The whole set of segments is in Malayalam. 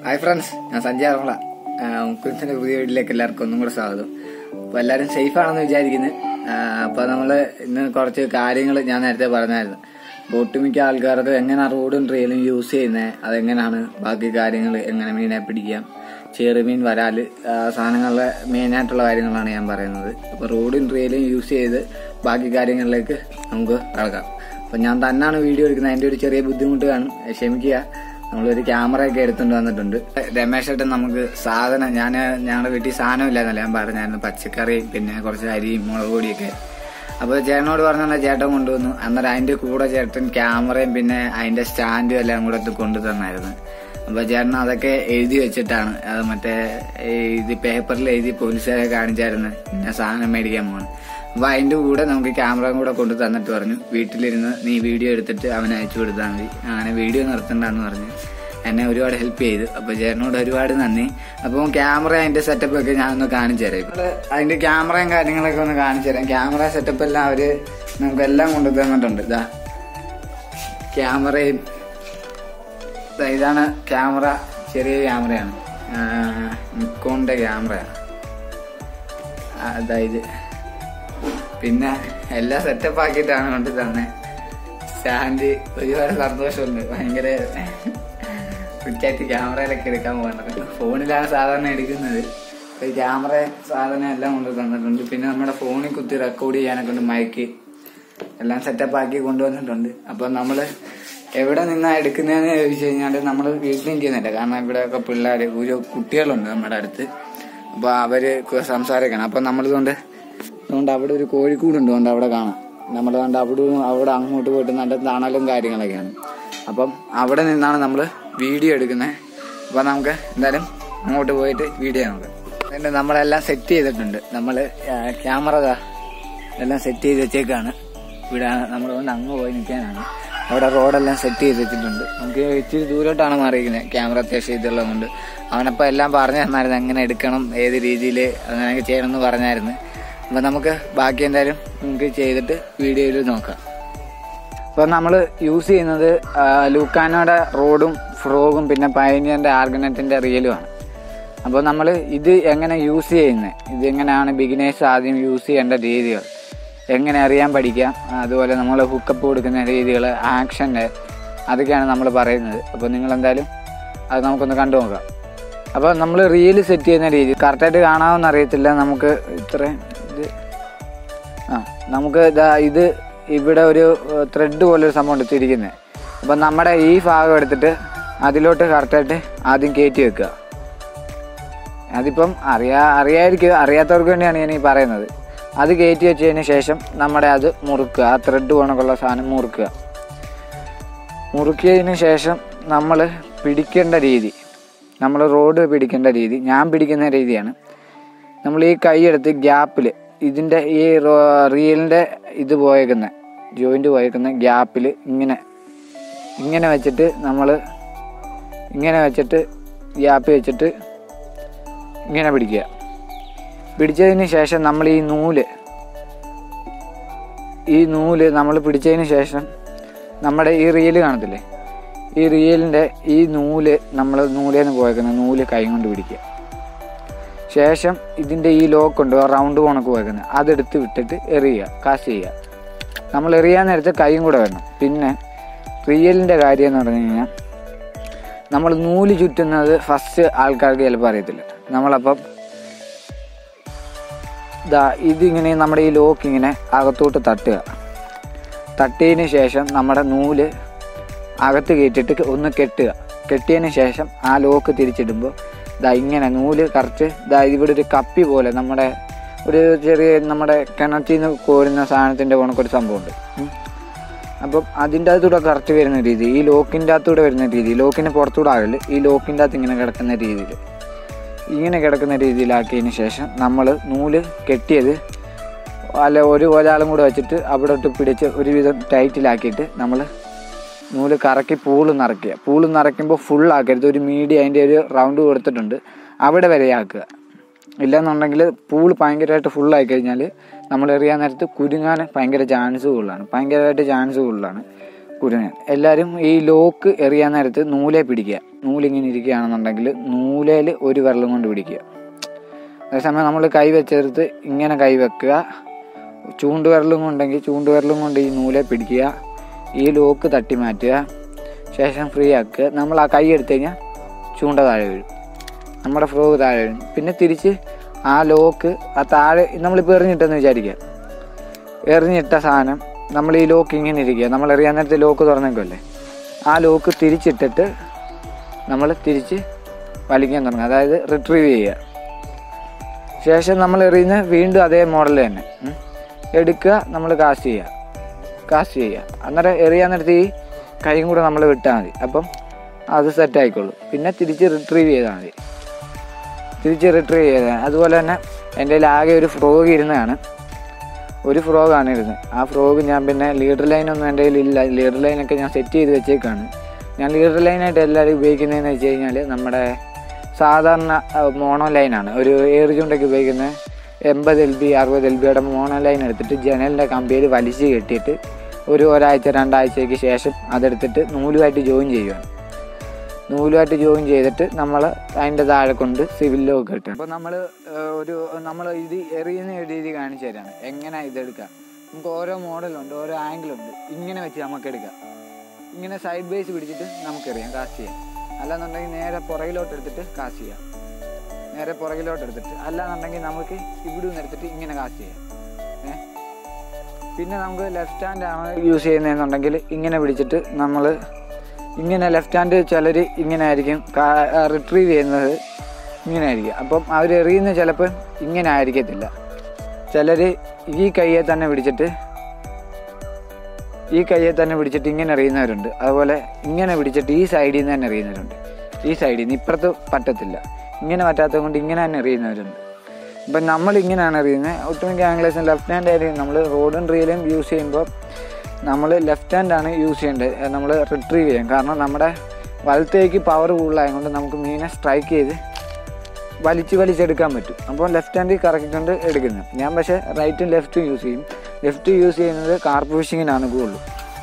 ഹായ് ഫ്രണ്ട്സ് ഞാൻ സഞ്ജയ് അറമള മുക്കുരിന്റെ പുതിയ വീട്ടിലേക്ക് എല്ലാവർക്കും ഒന്നും കൂടെ സ്വാഗതം അപ്പൊ എല്ലാവരും സേഫ് ആണെന്ന് വിചാരിക്കുന്നു അപ്പൊ നമ്മള് ഇന്ന് കുറച്ച് കാര്യങ്ങൾ ഞാൻ നേരത്തെ പറഞ്ഞായിരുന്നു അപ്പൊ ഒട്ടുമിക്ക ആൾക്കാർക്ക് എങ്ങനെ റോഡും ട്രെയിനും യൂസ് ചെയ്യുന്നത് അതെങ്ങനെയാണ് ബാക്കി കാര്യങ്ങൾ എങ്ങനെ മീനെ പിടിക്കാം ചെറുമീൻ വരാല് ആ സാധനങ്ങളിലെ മെയിനായിട്ടുള്ള കാര്യങ്ങളാണ് ഞാൻ പറയുന്നത് അപ്പൊ റോഡും ട്രെയിലും യൂസ് ചെയ്ത് ബാക്കി കാര്യങ്ങളിലേക്ക് നമുക്ക് കടക്കാം അപ്പൊ ഞാൻ തന്നെയാണ് വീഡിയോ എടുക്കുന്നത് അതിന്റെ ഒരു ചെറിയ ബുദ്ധിമുട്ട് കാണും ക്ഷമിക്കുക നമ്മളൊരു ക്യാമറ ഒക്കെ എടുത്തുകൊണ്ട് വന്നിട്ടുണ്ട് രമേശ് ഏട്ടൻ നമുക്ക് സാധനം ഞാൻ ഞങ്ങളുടെ വീട്ടിൽ സാധനം ഇല്ലാന്നല്ല ഞാൻ പറഞ്ഞായിരുന്നു പച്ചക്കറിയും പിന്നെ കുറച്ച് അരിയും മുളക് പൊടിയൊക്കെ അപ്പോൾ ചേട്ടനോട് പറഞ്ഞാൽ ചേട്ടൻ കൊണ്ടുവന്നു അന്നേരം അതിന്റെ കൂടെ ചേട്ടൻ ക്യാമറയും പിന്നെ അതിന്റെ സ്റ്റാൻഡും എല്ലാം കൂടെ എടുത്ത് കൊണ്ടു തന്നായിരുന്നു അപ്പൊ ചേട്ടൻ അതൊക്കെ എഴുതി വെച്ചിട്ടാണ് അത് മറ്റേ ഇത് പേപ്പറിൽ എഴുതി പോലീസുകാരെ കാണിച്ചായിരുന്നു പിന്നെ സാധനം മേടിക്കാൻ പോകണം അപ്പൊ അതിന്റെ കൂടെ നമുക്ക് ക്യാമറയും കൂടെ കൊണ്ടു തന്നിട്ട് പറഞ്ഞു വീട്ടിലിരുന്ന് നീ വീഡിയോ എടുത്തിട്ട് അവനെ അയച്ചു കൊടുത്താൽ മതി അങ്ങനെ വീഡിയോ നിർത്തണ്ടെന്ന് പറഞ്ഞു എന്നെ ഒരുപാട് ഹെൽപ്പ് ചെയ്തു അപ്പൊ ചേട്ടനോട് ഒരുപാട് നന്ദി അപ്പം ക്യാമറ അതിന്റെ സെറ്റപ്പ് ഒക്കെ ഞാൻ ഒന്ന് കാണിച്ചു തരാം ഇപ്പൊ അതിന്റെ ക്യാമറയും കാര്യങ്ങളൊക്കെ ഒന്ന് കാണിച്ചു തരാം ക്യാമറ സെറ്റപ്പ് എല്ലാം അവര് നമുക്ക് എല്ലാം കൊണ്ടു തന്നിട്ടുണ്ട് ഇതാ ക്യാമറയും ദാ ഇതാണ് ക്യാമറ ചെറിയ ക്യാമറയാണ് നിക്കോണിന്റെ ക്യാമറയാണ് അതായത് പിന്നെ എല്ലാം സെറ്റപ്പ് ആക്കിയിട്ടാണ് കൊണ്ട് തന്നെ സ്റ്റാൻഡ് ഒരുപാട് സന്തോഷമുണ്ട് ഭയങ്കര കൃത്യമായിട്ട് ക്യാമറയിലൊക്കെ എടുക്കാൻ പോകുന്നത് ഫോണിലാണ് സാധാരണ എടുക്കുന്നത് ഈ ക്യാമറ സാധനം എല്ലാം കൊണ്ട് തന്നിട്ടുണ്ട് പിന്നെ നമ്മുടെ ഫോണിൽ കുത്തി റെക്കോർഡ് ചെയ്യാനൊക്കെ ഉണ്ട് മയക്ക് എല്ലാം സെറ്റപ്പ് ആക്കി കൊണ്ടുവന്നിട്ടുണ്ട് അപ്പൊ നമ്മള് എവിടെ നിന്നാ എടുക്കുന്നതെന്ന് ചോദിച്ചു കഴിഞ്ഞാല് നമ്മൾ വീട്ടിലും ചെയ്യുന്നില്ല കാരണം ഇവിടെയൊക്കെ പിള്ളേര് ഒരു കുട്ടികളുണ്ട് നമ്മുടെ അടുത്ത് അപ്പൊ അവര് സംസാരിക്കണം അപ്പൊ നമ്മളിതുകൊണ്ട് അതുകൊണ്ട് അവിടെ ഒരു കോഴിക്കൂടുണ്ട് കൊണ്ട് അവിടെ കാണാം നമ്മൾ കണ്ട് അവിടെ അവിടെ അങ്ങോട്ട് പോയിട്ട് നല്ല തണലും കാര്യങ്ങളൊക്കെയാണ് അപ്പം അവിടെ നിന്നാണ് നമ്മൾ വീഡിയോ എടുക്കുന്നത് അപ്പം നമുക്ക് എന്തായാലും അങ്ങോട്ട് പോയിട്ട് വീഡിയോ നോക്കാം എന്നിട്ട് നമ്മളെല്ലാം സെറ്റ് ചെയ്തിട്ടുണ്ട് നമ്മൾ ക്യാമറ എല്ലാം സെറ്റ് ചെയ്ത് വെച്ചേക്കാണ് ഇവിടെ നമ്മൾ കൊണ്ട് അങ്ങ് പോയി നിൽക്കാനാണ് അവിടെ റോഡെല്ലാം സെറ്റ് ചെയ്ത് വെച്ചിട്ടുണ്ട് നമുക്ക് ഇച്ചിരി ദൂരോട്ടാണ് മാറിയിരിക്കുന്നത് ക്യാമറ അത്യാവശ്യം ഇതുള്ളത് കൊണ്ട് അവനപ്പോൾ എല്ലാം പറഞ്ഞു തന്നായിരുന്നു എങ്ങനെ എടുക്കണം ഏത് രീതിയിൽ അങ്ങനെയൊക്കെ ചെയ്യണമെന്ന് പറഞ്ഞായിരുന്നു അപ്പൊ നമുക്ക് ബാക്കി എന്തായാലും നമുക്ക് ചെയ്തിട്ട് വീഡിയോയിൽ നോക്കാം അപ്പൊ നമ്മൾ യൂസ് ചെയ്യുന്നത് ലൂക്കാനോടെ റോഡും ഫ്രോഗും പിന്നെ പൈനിയറിന്റെ ആർഗനറ്റിന്റെ റിയലുമാണ് അപ്പോൾ നമ്മൾ ഇത് എങ്ങനെ യൂസ് ചെയ്യുന്നത് ഇത് എങ്ങനെയാണ് ബിഗിനേഴ്സ് ആദ്യം യൂസ് ചെയ്യേണ്ട രീതികൾ എങ്ങനെ അറിയാൻ പഠിക്കാം അതുപോലെ നമ്മൾ ഹുക്കപ്പ് കൊടുക്കുന്ന രീതികൾ ആക്ഷൻ്റെ അതൊക്കെയാണ് നമ്മൾ പറയുന്നത് അപ്പോൾ നിങ്ങൾ എന്തായാലും അത് നമുക്കൊന്ന് കണ്ടു നോക്കാം അപ്പോൾ നമ്മൾ റീൽ സെറ്റ് ചെയ്യുന്ന രീതി കറക്റ്റായിട്ട് കാണാമെന്ന് അറിയത്തില്ല നമുക്ക് ഇത്രയും ഇത് ആ നമുക്ക് ഇതാ ഇത് ഇവിടെ ഒരു ത്രെഡ് പോലെ ഒരു സംഭവം ഉണ്ട് തിരിക്കുന്നത് അപ്പം നമ്മുടെ ഈ ഭാഗം എടുത്തിട്ട് അതിലോട്ട് കറക്റ്റായിട്ട് ആദ്യം കയറ്റി വെക്കുക അതിപ്പം അറിയാ അറിയായിരിക്കും അറിയാത്തവർക്ക് വേണ്ടിയാണ് ഞാൻ ഈ പറയുന്നത് അത് കയറ്റി വെച്ചതിന് ശേഷം നമ്മുടെ അത് മുറുക്കുക ആ ത്രെഡ് കണക്കുള്ള സാധനം മുറുക്കുക മുറുക്കിയതിന് ശേഷം നമ്മൾ പിടിക്കേണ്ട രീതി നമ്മൾ റോഡ് പിടിക്കേണ്ട രീതി ഞാൻ പിടിക്കുന്ന രീതിയാണ് നമ്മൾ ഈ കൈയെടുത്ത് ഗ്യാപ്പിൽ ഇതിൻ്റെ ഈ റീലിൻ്റെ ഇത് പോയേക്കുന്ന ജോയിൻ്റ് പോയേക്കുന്ന ഗ്യാപ്പിൽ ഇങ്ങനെ ഇങ്ങനെ വെച്ചിട്ട് നമ്മൾ ഇങ്ങനെ വെച്ചിട്ട് ഗ്യാപ്പ് വെച്ചിട്ട് ഇങ്ങനെ പിടിക്കുക പിടിച്ചതിന് ശേഷം നമ്മൾ ഈ നൂല് ഈ നൂല് നമ്മൾ പിടിച്ചതിന് ശേഷം നമ്മുടെ ഈ റീല് കാണത്തില്ലേ ഈ റിയലിൻ്റെ ഈ നൂല് നമ്മൾ നൂലേന്ന് പോയേക്കുന്ന നൂല് കൈ കൊണ്ട് പിടിക്കുക ശേഷം ഇതിൻ്റെ ഈ ലോക്ക് ഉണ്ട് റൗണ്ട് കണക്ക് പോയേക്കുന്നത് അതെടുത്ത് വിട്ടിട്ട് എറിയുക കാശ് ചെയ്യുക നമ്മൾ എറിയാൻ നേരത്തെ കൈയും കൂടെ വരണം പിന്നെ റിയലിൻ്റെ കാര്യം എന്ന് പറഞ്ഞു കഴിഞ്ഞാൽ നമ്മൾ നൂല് ചുറ്റുന്നത് ഫസ്റ്റ് ആൾക്കാർക്ക് ചിലപ്പോൾ അറിയത്തില്ല നമ്മളപ്പം ഇതാ ഇതിങ്ങനെ നമ്മുടെ ഈ ലോക്ക് ഇങ്ങനെ അകത്തോട്ട് തട്ടുക തട്ടിയതിന് ശേഷം നമ്മുടെ നൂല് അകത്ത് കയറ്റിട്ട് ഒന്ന് കെട്ടുക കെട്ടിയതിന് ശേഷം ആ ലോക്ക് തിരിച്ചിടുമ്പോൾ ഇതാ ഇങ്ങനെ നൂല് കറക്റ്റ് ഇതാ ഇവിടെ ഒരു കപ്പി പോലെ നമ്മുടെ ഒരു ചെറിയ നമ്മുടെ കിണറ്റിൽ നിന്ന് കോരുന്ന സാധനത്തിൻ്റെ കണക്കൊരു സംഭവമുണ്ട് അപ്പം അതിൻ്റെ അകത്തൂടെ കറക്റ്റ് വരുന്ന രീതി ഈ ലോക്കിൻ്റെ അകത്തൂടെ വരുന്ന രീതി ലോക്കിന് പുറത്തൂടെ ആകല് ഈ ലോക്കിൻ്റെ അകത്ത് ഇങ്ങനെ കിടക്കുന്ന രീതിയിൽ ഇങ്ങനെ കിടക്കുന്ന രീതിയിലാക്കിയതിന് ശേഷം നമ്മൾ നൂല് കെട്ടിയത് അല്ല ഒരു ഒരാളും കൂടെ വെച്ചിട്ട് അവിടെ ഇട്ട് പിടിച്ച് ഒരുവിധം ടൈറ്റിലാക്കിയിട്ട് നമ്മൾ നൂല് കറക്കി പൂള് നിറയ്ക്കുക പൂള് നിറയ്ക്കുമ്പോൾ ഫുൾ ആക്കരുത് ഒരു മീഡിയം അതിൻ്റെ ഒരു റൗണ്ട് കൊടുത്തിട്ടുണ്ട് അവിടെ വരെ ആക്കുക ഇല്ലെന്നുണ്ടെങ്കിൽ പൂള് ഭയങ്കരമായിട്ട് ഫുള്ളായി കഴിഞ്ഞാൽ നമ്മൾ എറിയാൻ നേരത്ത് കുരുങ്ങാൻ ഭയങ്കര ചാൻസ് കൂടുതലാണ് ഭയങ്കരമായിട്ട് ചാൻസ് കൂടുതലാണ് കുരുങ്ങൻ എല്ലാവരും ഈ ലോക്ക് എറിയാൻ നേരത്ത് നൂലെ പിടിക്കുക നൂലിങ്ങനെ ഇരിക്കുകയാണെന്നുണ്ടെങ്കിൽ നൂലേൽ ഒരു വിരലും കൊണ്ട് പിടിക്കുക അതേസമയം നമ്മൾ കൈ വെച്ചെടുത്ത് ഇങ്ങനെ കൈ വെക്കുക ചൂണ്ടുവിരലും കൊണ്ടെങ്കിൽ ചൂണ്ടുവിരലും കൊണ്ട് ഈ നൂലെ പിടിക്കുക ഈ ലോക്ക് തട്ടി മാറ്റുക ശേഷം ഫ്രീ ആക്കുക നമ്മൾ ആ കൈ എടുത്തു കഴിഞ്ഞാൽ ചൂണ്ട താഴെ വീഴും നമ്മുടെ ഫ്രോഗ് താഴെ വീഴും പിന്നെ തിരിച്ച് ആ ലോക്ക് ആ താഴെ നമ്മളിപ്പോൾ എറിഞ്ഞിട്ടെന്ന് വിചാരിക്കുക എറിഞ്ഞിട്ട സാധനം നമ്മൾ ഈ ലോക്ക് ഇങ്ങനെ ഇരിക്കുക നമ്മൾ എറിയാൻ നേരത്തെ ലോക്ക് തുറന്നേക്കുമല്ലേ ആ ലോക്ക് തിരിച്ചിട്ടിട്ട് നമ്മൾ തിരിച്ച് വലിക്കാൻ തുടങ്ങുക അതായത് റിട്രീവ് ചെയ്യുക ശേഷം നമ്മൾ എറിയുന്ന വീണ്ടും അതേ മോഡൽ തന്നെ ഉം. എടുക്കുക നമ്മൾ കാസ്റ്റ് ചെയ്യുക കാസ്റ്റ് ചെയ്യുക അന്നേരം എറിയാൻ നേരത്ത് ഈ കൈയും കൂടെ നമ്മൾ വിട്ടാൽ മതി അപ്പം അത് സെറ്റ് ആയിക്കോളും പിന്നെ തിരിച്ച് റിട്രീവ് ചെയ്താൽ മതി തിരിച്ച് റിട്രീവ് ചെയ്താൽ അതുപോലെ തന്നെ എൻ്റെ കയ്യിൽ ആകെ ഒരു ഫ്രോഗ് ഇരുന്നതാണ് ഒരു ഫ്രോഗാണ് ഇരുന്നത് ആ ഫ്രോഗ് ഞാൻ പിന്നെ ലീഡർ ലൈനൊന്നും എൻ്റെ കയ്യിൽ ഇല്ല ലീഡർ ലൈനൊക്കെ ഞാൻ സെറ്റ് ചെയ്ത് വെച്ചേക്കാണ് ഞാൻ ലീഡർ ലൈനായിട്ട് എല്ലാവരും ഉപയോഗിക്കുന്നതെന്ന് വെച്ച് കഴിഞ്ഞാൽ നമ്മുടെ സാധാരണ മോണോ ലൈനാണ് ഒരു ഏറ് ചൂണ്ടയ്ക്ക് ഉപയോഗിക്കുന്ന എൺപത് എൽ ബി അറുപത് എൽ ബിയുടെ മോണോ ലൈൻ എടുത്തിട്ട് ജനലിൻ്റെ കമ്പിയിൽ വലിച്ച് കെട്ടിയിട്ട് ഒരു ഒരാഴ്ച രണ്ടാഴ്ചയ്ക്ക് ശേഷം അതെടുത്തിട്ട് നൂലുമായിട്ട് ജോയിൻ ചെയ്യുകയാണ് നൂലുമായിട്ട് ജോയിൻ ചെയ്തിട്ട് നമ്മൾ അതിൻ്റെ താഴെ കൊണ്ട് സിവിലിലൊക്കെ കെട്ടും അപ്പോൾ നമ്മൾ ഒരു നമ്മൾ ഇത് എറിയുന്ന ഒരു രീതി കാണിച്ചു തരാണ് എങ്ങനെ ഇതെടുക്കാം നമുക്ക് ഓരോ മോഡലുണ്ട് ഓരോ ആംഗിളുണ്ട് ഇങ്ങനെ വെച്ച് നമുക്ക് എടുക്കാം ഇങ്ങനെ സൈഡ് ബേസ് പിടിച്ചിട്ട് നമുക്കറിയാം കാസ്റ്റ് ചെയ്യാം അല്ലാന്നുണ്ടെങ്കിൽ നേരെ പുറകിലോട്ട് എടുത്തിട്ട് കാസ്റ്റ് ചെയ്യാം നേരെ പുറകിലോട്ട് എടുത്തിട്ട് അല്ലാന്നുണ്ടെങ്കിൽ നമുക്ക് ഇവിടെ നിന്ന് എടുത്തിട്ട് ഇങ്ങനെ കാസ്റ്റ് ചെയ്യാം ഏ പിന്നെ നമുക്ക് ലെഫ്റ്റ് ഹാൻഡ് ആണ് യൂസ് ചെയ്യുന്നതെന്നുണ്ടെങ്കിൽ ഇങ്ങനെ പിടിച്ചിട്ട് നമ്മൾ ഇങ്ങനെ ലെഫ്റ്റ് ഹാൻഡ് ചിലർ ഇങ്ങനെ ആയിരിക്കും റിട്രീവ് ചെയ്യുന്നത് ഇങ്ങനെ ആയിരിക്കും അപ്പം അവർ എറിയുന്ന ചിലപ്പോൾ ഇങ്ങനെ ആയിരിക്കത്തില്ല ചിലർ ഈ കയ്യെ തന്നെ പിടിച്ചിട്ട് ഈ കയ്യെ തന്നെ പിടിച്ചിട്ട് ഇങ്ങനെ എറിയുന്നവരുണ്ട് അതുപോലെ ഇങ്ങനെ പിടിച്ചിട്ട് ഈ സൈഡിൽ നിന്ന് തന്നെ എറിയുന്നവരുണ്ട് ഈ സൈഡിൽ നിന്ന് ഇപ്പുറത്ത് പറ്റത്തില്ല ഇങ്ങനെ പറ്റാത്തത് കൊണ്ട് ഇങ്ങനെ തന്നെ എറിയുന്നവരുണ്ട് ഇപ്പം നമ്മൾ ഇങ്ങനെയാണ് എറിയുന്നത് ഒട്ടുമിക്ക ആംഗ്ലേഴ്സും ലെഫ്റ്റ് ഹാൻഡ് ആയിരിക്കും നമ്മൾ റോഡും റീലും യൂസ് ചെയ്യുമ്പോൾ നമ്മൾ ലെഫ്റ്റ് ഹാൻഡാണ് യൂസ് ചെയ്യേണ്ടത് നമ്മൾ റിട്രീവ് ചെയ്യും കാരണം നമ്മുടെ വലത്തേക്ക് പവർ കൂടുതലായതുകൊണ്ട് നമുക്ക് മീനെ സ്ട്രൈക്ക് ചെയ്ത് വലിച്ച് വലിച്ചെടുക്കാൻ പറ്റും അപ്പോൾ ലെഫ്റ്റ് ഹാൻഡിൽ കറക്കിക്കൊണ്ട് എടുക്കുന്നത് ഞാൻ പക്ഷേ റൈറ്റും ലെഫ്റ്റും യൂസ് ചെയ്യും ലെഫ്റ്റ് യൂസ് ചെയ്യുന്നത് കാർപ്പ് ഫിഷിങ്ങിനാണ് കൂടുതൽ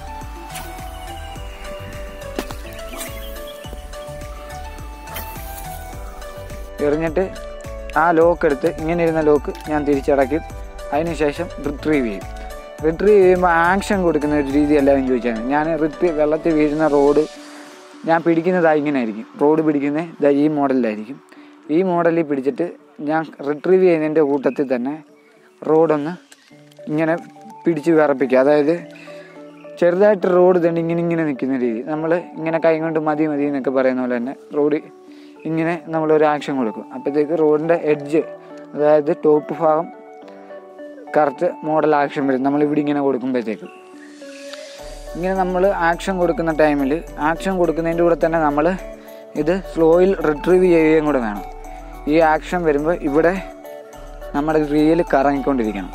എറിഞ്ഞിട്ട് ആ ലോക്ക് എടുത്ത് ഇങ്ങനെ ഇരുന്ന ലോക്ക് ഞാൻ തിരിച്ചടക്കും അതിനുശേഷം റിട്രീവ് ചെയ്യും റിട്രീവ് ചെയ്യുമ്പോൾ ആക്ഷൻ കൊടുക്കുന്ന ഒരു രീതി എല്ലാവരും ചോദിച്ചാൽ ഞാൻ റിട്രീവ് വെള്ളത്തിൽ വീഴുന്ന റോഡ് ഞാൻ പിടിക്കുന്നതാ ഇങ്ങനെ ആയിരിക്കും റോഡ് പിടിക്കുന്നത് ദാ ഈ മോഡലിലായിരിക്കും ഈ മോഡലിൽ പിടിച്ചിട്ട് ഞാൻ റിട്രീവ് ചെയ്യുന്നതിൻ്റെ കൂട്ടത്തിൽ തന്നെ റോഡൊന്ന് ഇങ്ങനെ പിടിച്ച് വിറപ്പിക്കുക അതായത് ചെറുതായിട്ട് റോഡ് തന്നെ ഇങ്ങനെ ഇങ്ങനെ നിൽക്കുന്ന രീതി നമ്മൾ ഇങ്ങനെ കൈ കൊണ്ട് മതി മതി എന്നൊക്കെ പറയുന്ന പോലെ തന്നെ റോഡ് ഇങ്ങനെ നമ്മളൊരു ആക്ഷൻ കൊടുക്കും അപ്പോഴത്തേക്ക് റോഡിൻ്റെ എഡ്ജ് അതായത് ടോപ്പ് ഭാഗം കറക്റ്റ് മോഡൽ ആക്ഷൻ വരും നമ്മൾ ഇവിടെ ഇങ്ങനെ കൊടുക്കുമ്പോഴത്തേക്ക് ഇങ്ങനെ നമ്മൾ ആക്ഷൻ കൊടുക്കുന്ന ടൈമിൽ ആക്ഷൻ കൊടുക്കുന്നതിൻ്റെ കൂടെ തന്നെ നമ്മൾ ഇത് സ്ലോയിൽ റിട്രീവ് ചെയ്യുകയും കൂടെ വേണം ഈ ആക്ഷൻ വരുമ്പോൾ ഇവിടെ നമ്മുടെ റീൽ കറങ്ങിക്കൊണ്ടിരിക്കണം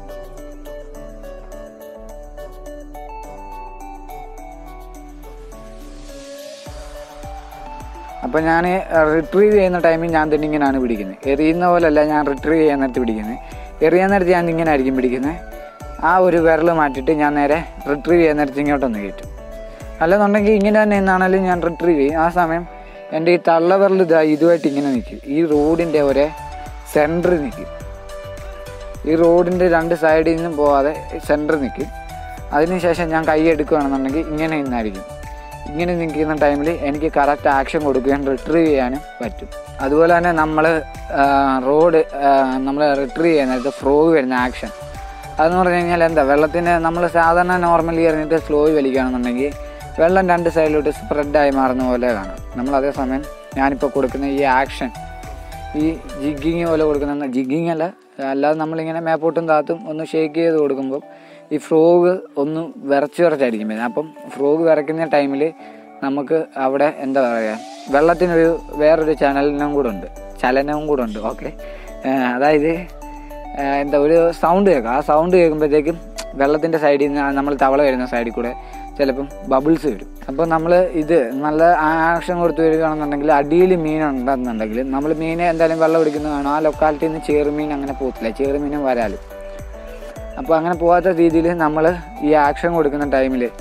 അപ്പോൾ ഞാൻ റിട്രീവ് ചെയ്യുന്ന ടൈമിൽ ഞാൻ തന്നെ ഇങ്ങനെയാണ് പിടിക്കുന്നത് എറിയുന്ന പോലല്ല ഞാൻ റിട്രീവ് ചെയ്യാൻ നേരത്ത് പിടിക്കുന്നത് എറിയാൻ നേരത്ത് ഞാൻ ഇങ്ങനെ ആയിരിക്കും പിടിക്കുന്നത് ആ ഒരു വിരൽ മാറ്റിയിട്ട് ഞാൻ നേരെ റിട്രീവ് ചെയ്യാൻ നേരത്ത് ഇങ്ങോട്ടൊന്ന് കയറ്റും അല്ലെന്നുണ്ടെങ്കിൽ ഇങ്ങനെ തന്നെ എന്നാണെങ്കിലും ഞാൻ റിട്രീവ് ചെയ്യും ആ സമയം എൻ്റെ ഈ തള്ള വിരൽ ഇതാ ഇതുമായിട്ട് ഇങ്ങനെ നിൽക്കും ഈ റോഡിൻ്റെ ഒരേ സെൻറ്ററിൽ നിൽക്കും ഈ റോഡിൻ്റെ രണ്ട് സൈഡിൽ നിന്നും പോവാതെ സെൻറ്ററിൽ നിൽക്കും അതിനുശേഷം ഞാൻ കൈ എടുക്കുകയാണെന്നുണ്ടെങ്കിൽ ഇങ്ങനെ നിന്നായിരിക്കും ഇങ്ങനെ നിൽക്കുന്ന ടൈമിൽ എനിക്ക് കറക്റ്റ് ആക്ഷൻ കൊടുക്കുകയും റിട്രീവ് ചെയ്യാനും പറ്റും അതുപോലെ തന്നെ നമ്മൾ റോഡ് നമ്മൾ റിട്രീവ് ചെയ്യുന്നത് ഫ്രോഗ് വരുന്ന ആക്ഷൻ അതെന്ന് പറഞ്ഞു കഴിഞ്ഞാൽ എന്താ വെള്ളത്തിന് നമ്മൾ സാധാരണ നോർമലി എറിഞ്ഞിട്ട് സ്ലോയിൽ വലിക്കുകയാണെന്നുണ്ടെങ്കിൽ വെള്ളം രണ്ട് സൈഡിലോട്ട് സ്പ്രെഡായി മാറുന്ന പോലെ കാണും നമ്മൾ അതേസമയം ഞാനിപ്പോൾ കൊടുക്കുന്ന ഈ ആക്ഷൻ ഈ ജിഗ്ഗിങ് പോലെ കൊടുക്കുന്ന ജിഗ്ഗിങ് അല്ല അല്ലാതെ നമ്മളിങ്ങനെ മേപ്പോട്ടും താത്തും ഒന്ന് ഷേക്ക് ചെയ്ത് കൊടുക്കുമ്പോൾ ഈ ഫ്രോഗ് ഒന്ന് വിറച്ച് വിറച്ചായിരിക്കും വരുന്നത് അപ്പം ഫ്രോഗ് വിറയ്ക്കുന്ന ടൈമിൽ നമുക്ക് അവിടെ എന്താ പറയുക വെള്ളത്തിനൊരു വേറൊരു ചലനം കൂടെ ഉണ്ട് ചലനവും കൂടെ ഉണ്ട് ഓക്കെ അതായത് ഏഹ് എന്താ ഒരു സൗണ്ട് കേൾക്കാം ആ സൗണ്ട് കേൾക്കുമ്പോഴത്തേക്കും വെള്ളത്തിൻ്റെ സൈഡിൽ നിന്ന് നമ്മൾ തവള വരുന്ന സൈഡിൽ കൂടെ ചിലപ്പം ബബിൾസ് വരും അപ്പോൾ നമ്മൾ ഇത് നല്ല ആക്ഷൻ കൊടുത്ത് വരികയാണെന്നുണ്ടെങ്കിൽ അടിയിൽ മീൻ ഉണ്ടെന്നുണ്ടെങ്കിൽ നമ്മൾ മീനെ എന്തായാലും വെള്ളം പിടിക്കുന്നത് കാണും ആ ലൊക്കാലിറ്റിയിൽ നിന്ന് ചെറുമീൻ അങ്ങനെ പോകത്തില്ല ചെറുമീനും വരാലും അപ്പോൾ അങ്ങനെ പോകാത്ത രീതിയിൽ നമ്മൾ ഈ ആക്ഷൻ കൊടുക്കുന്ന ടൈമിൽ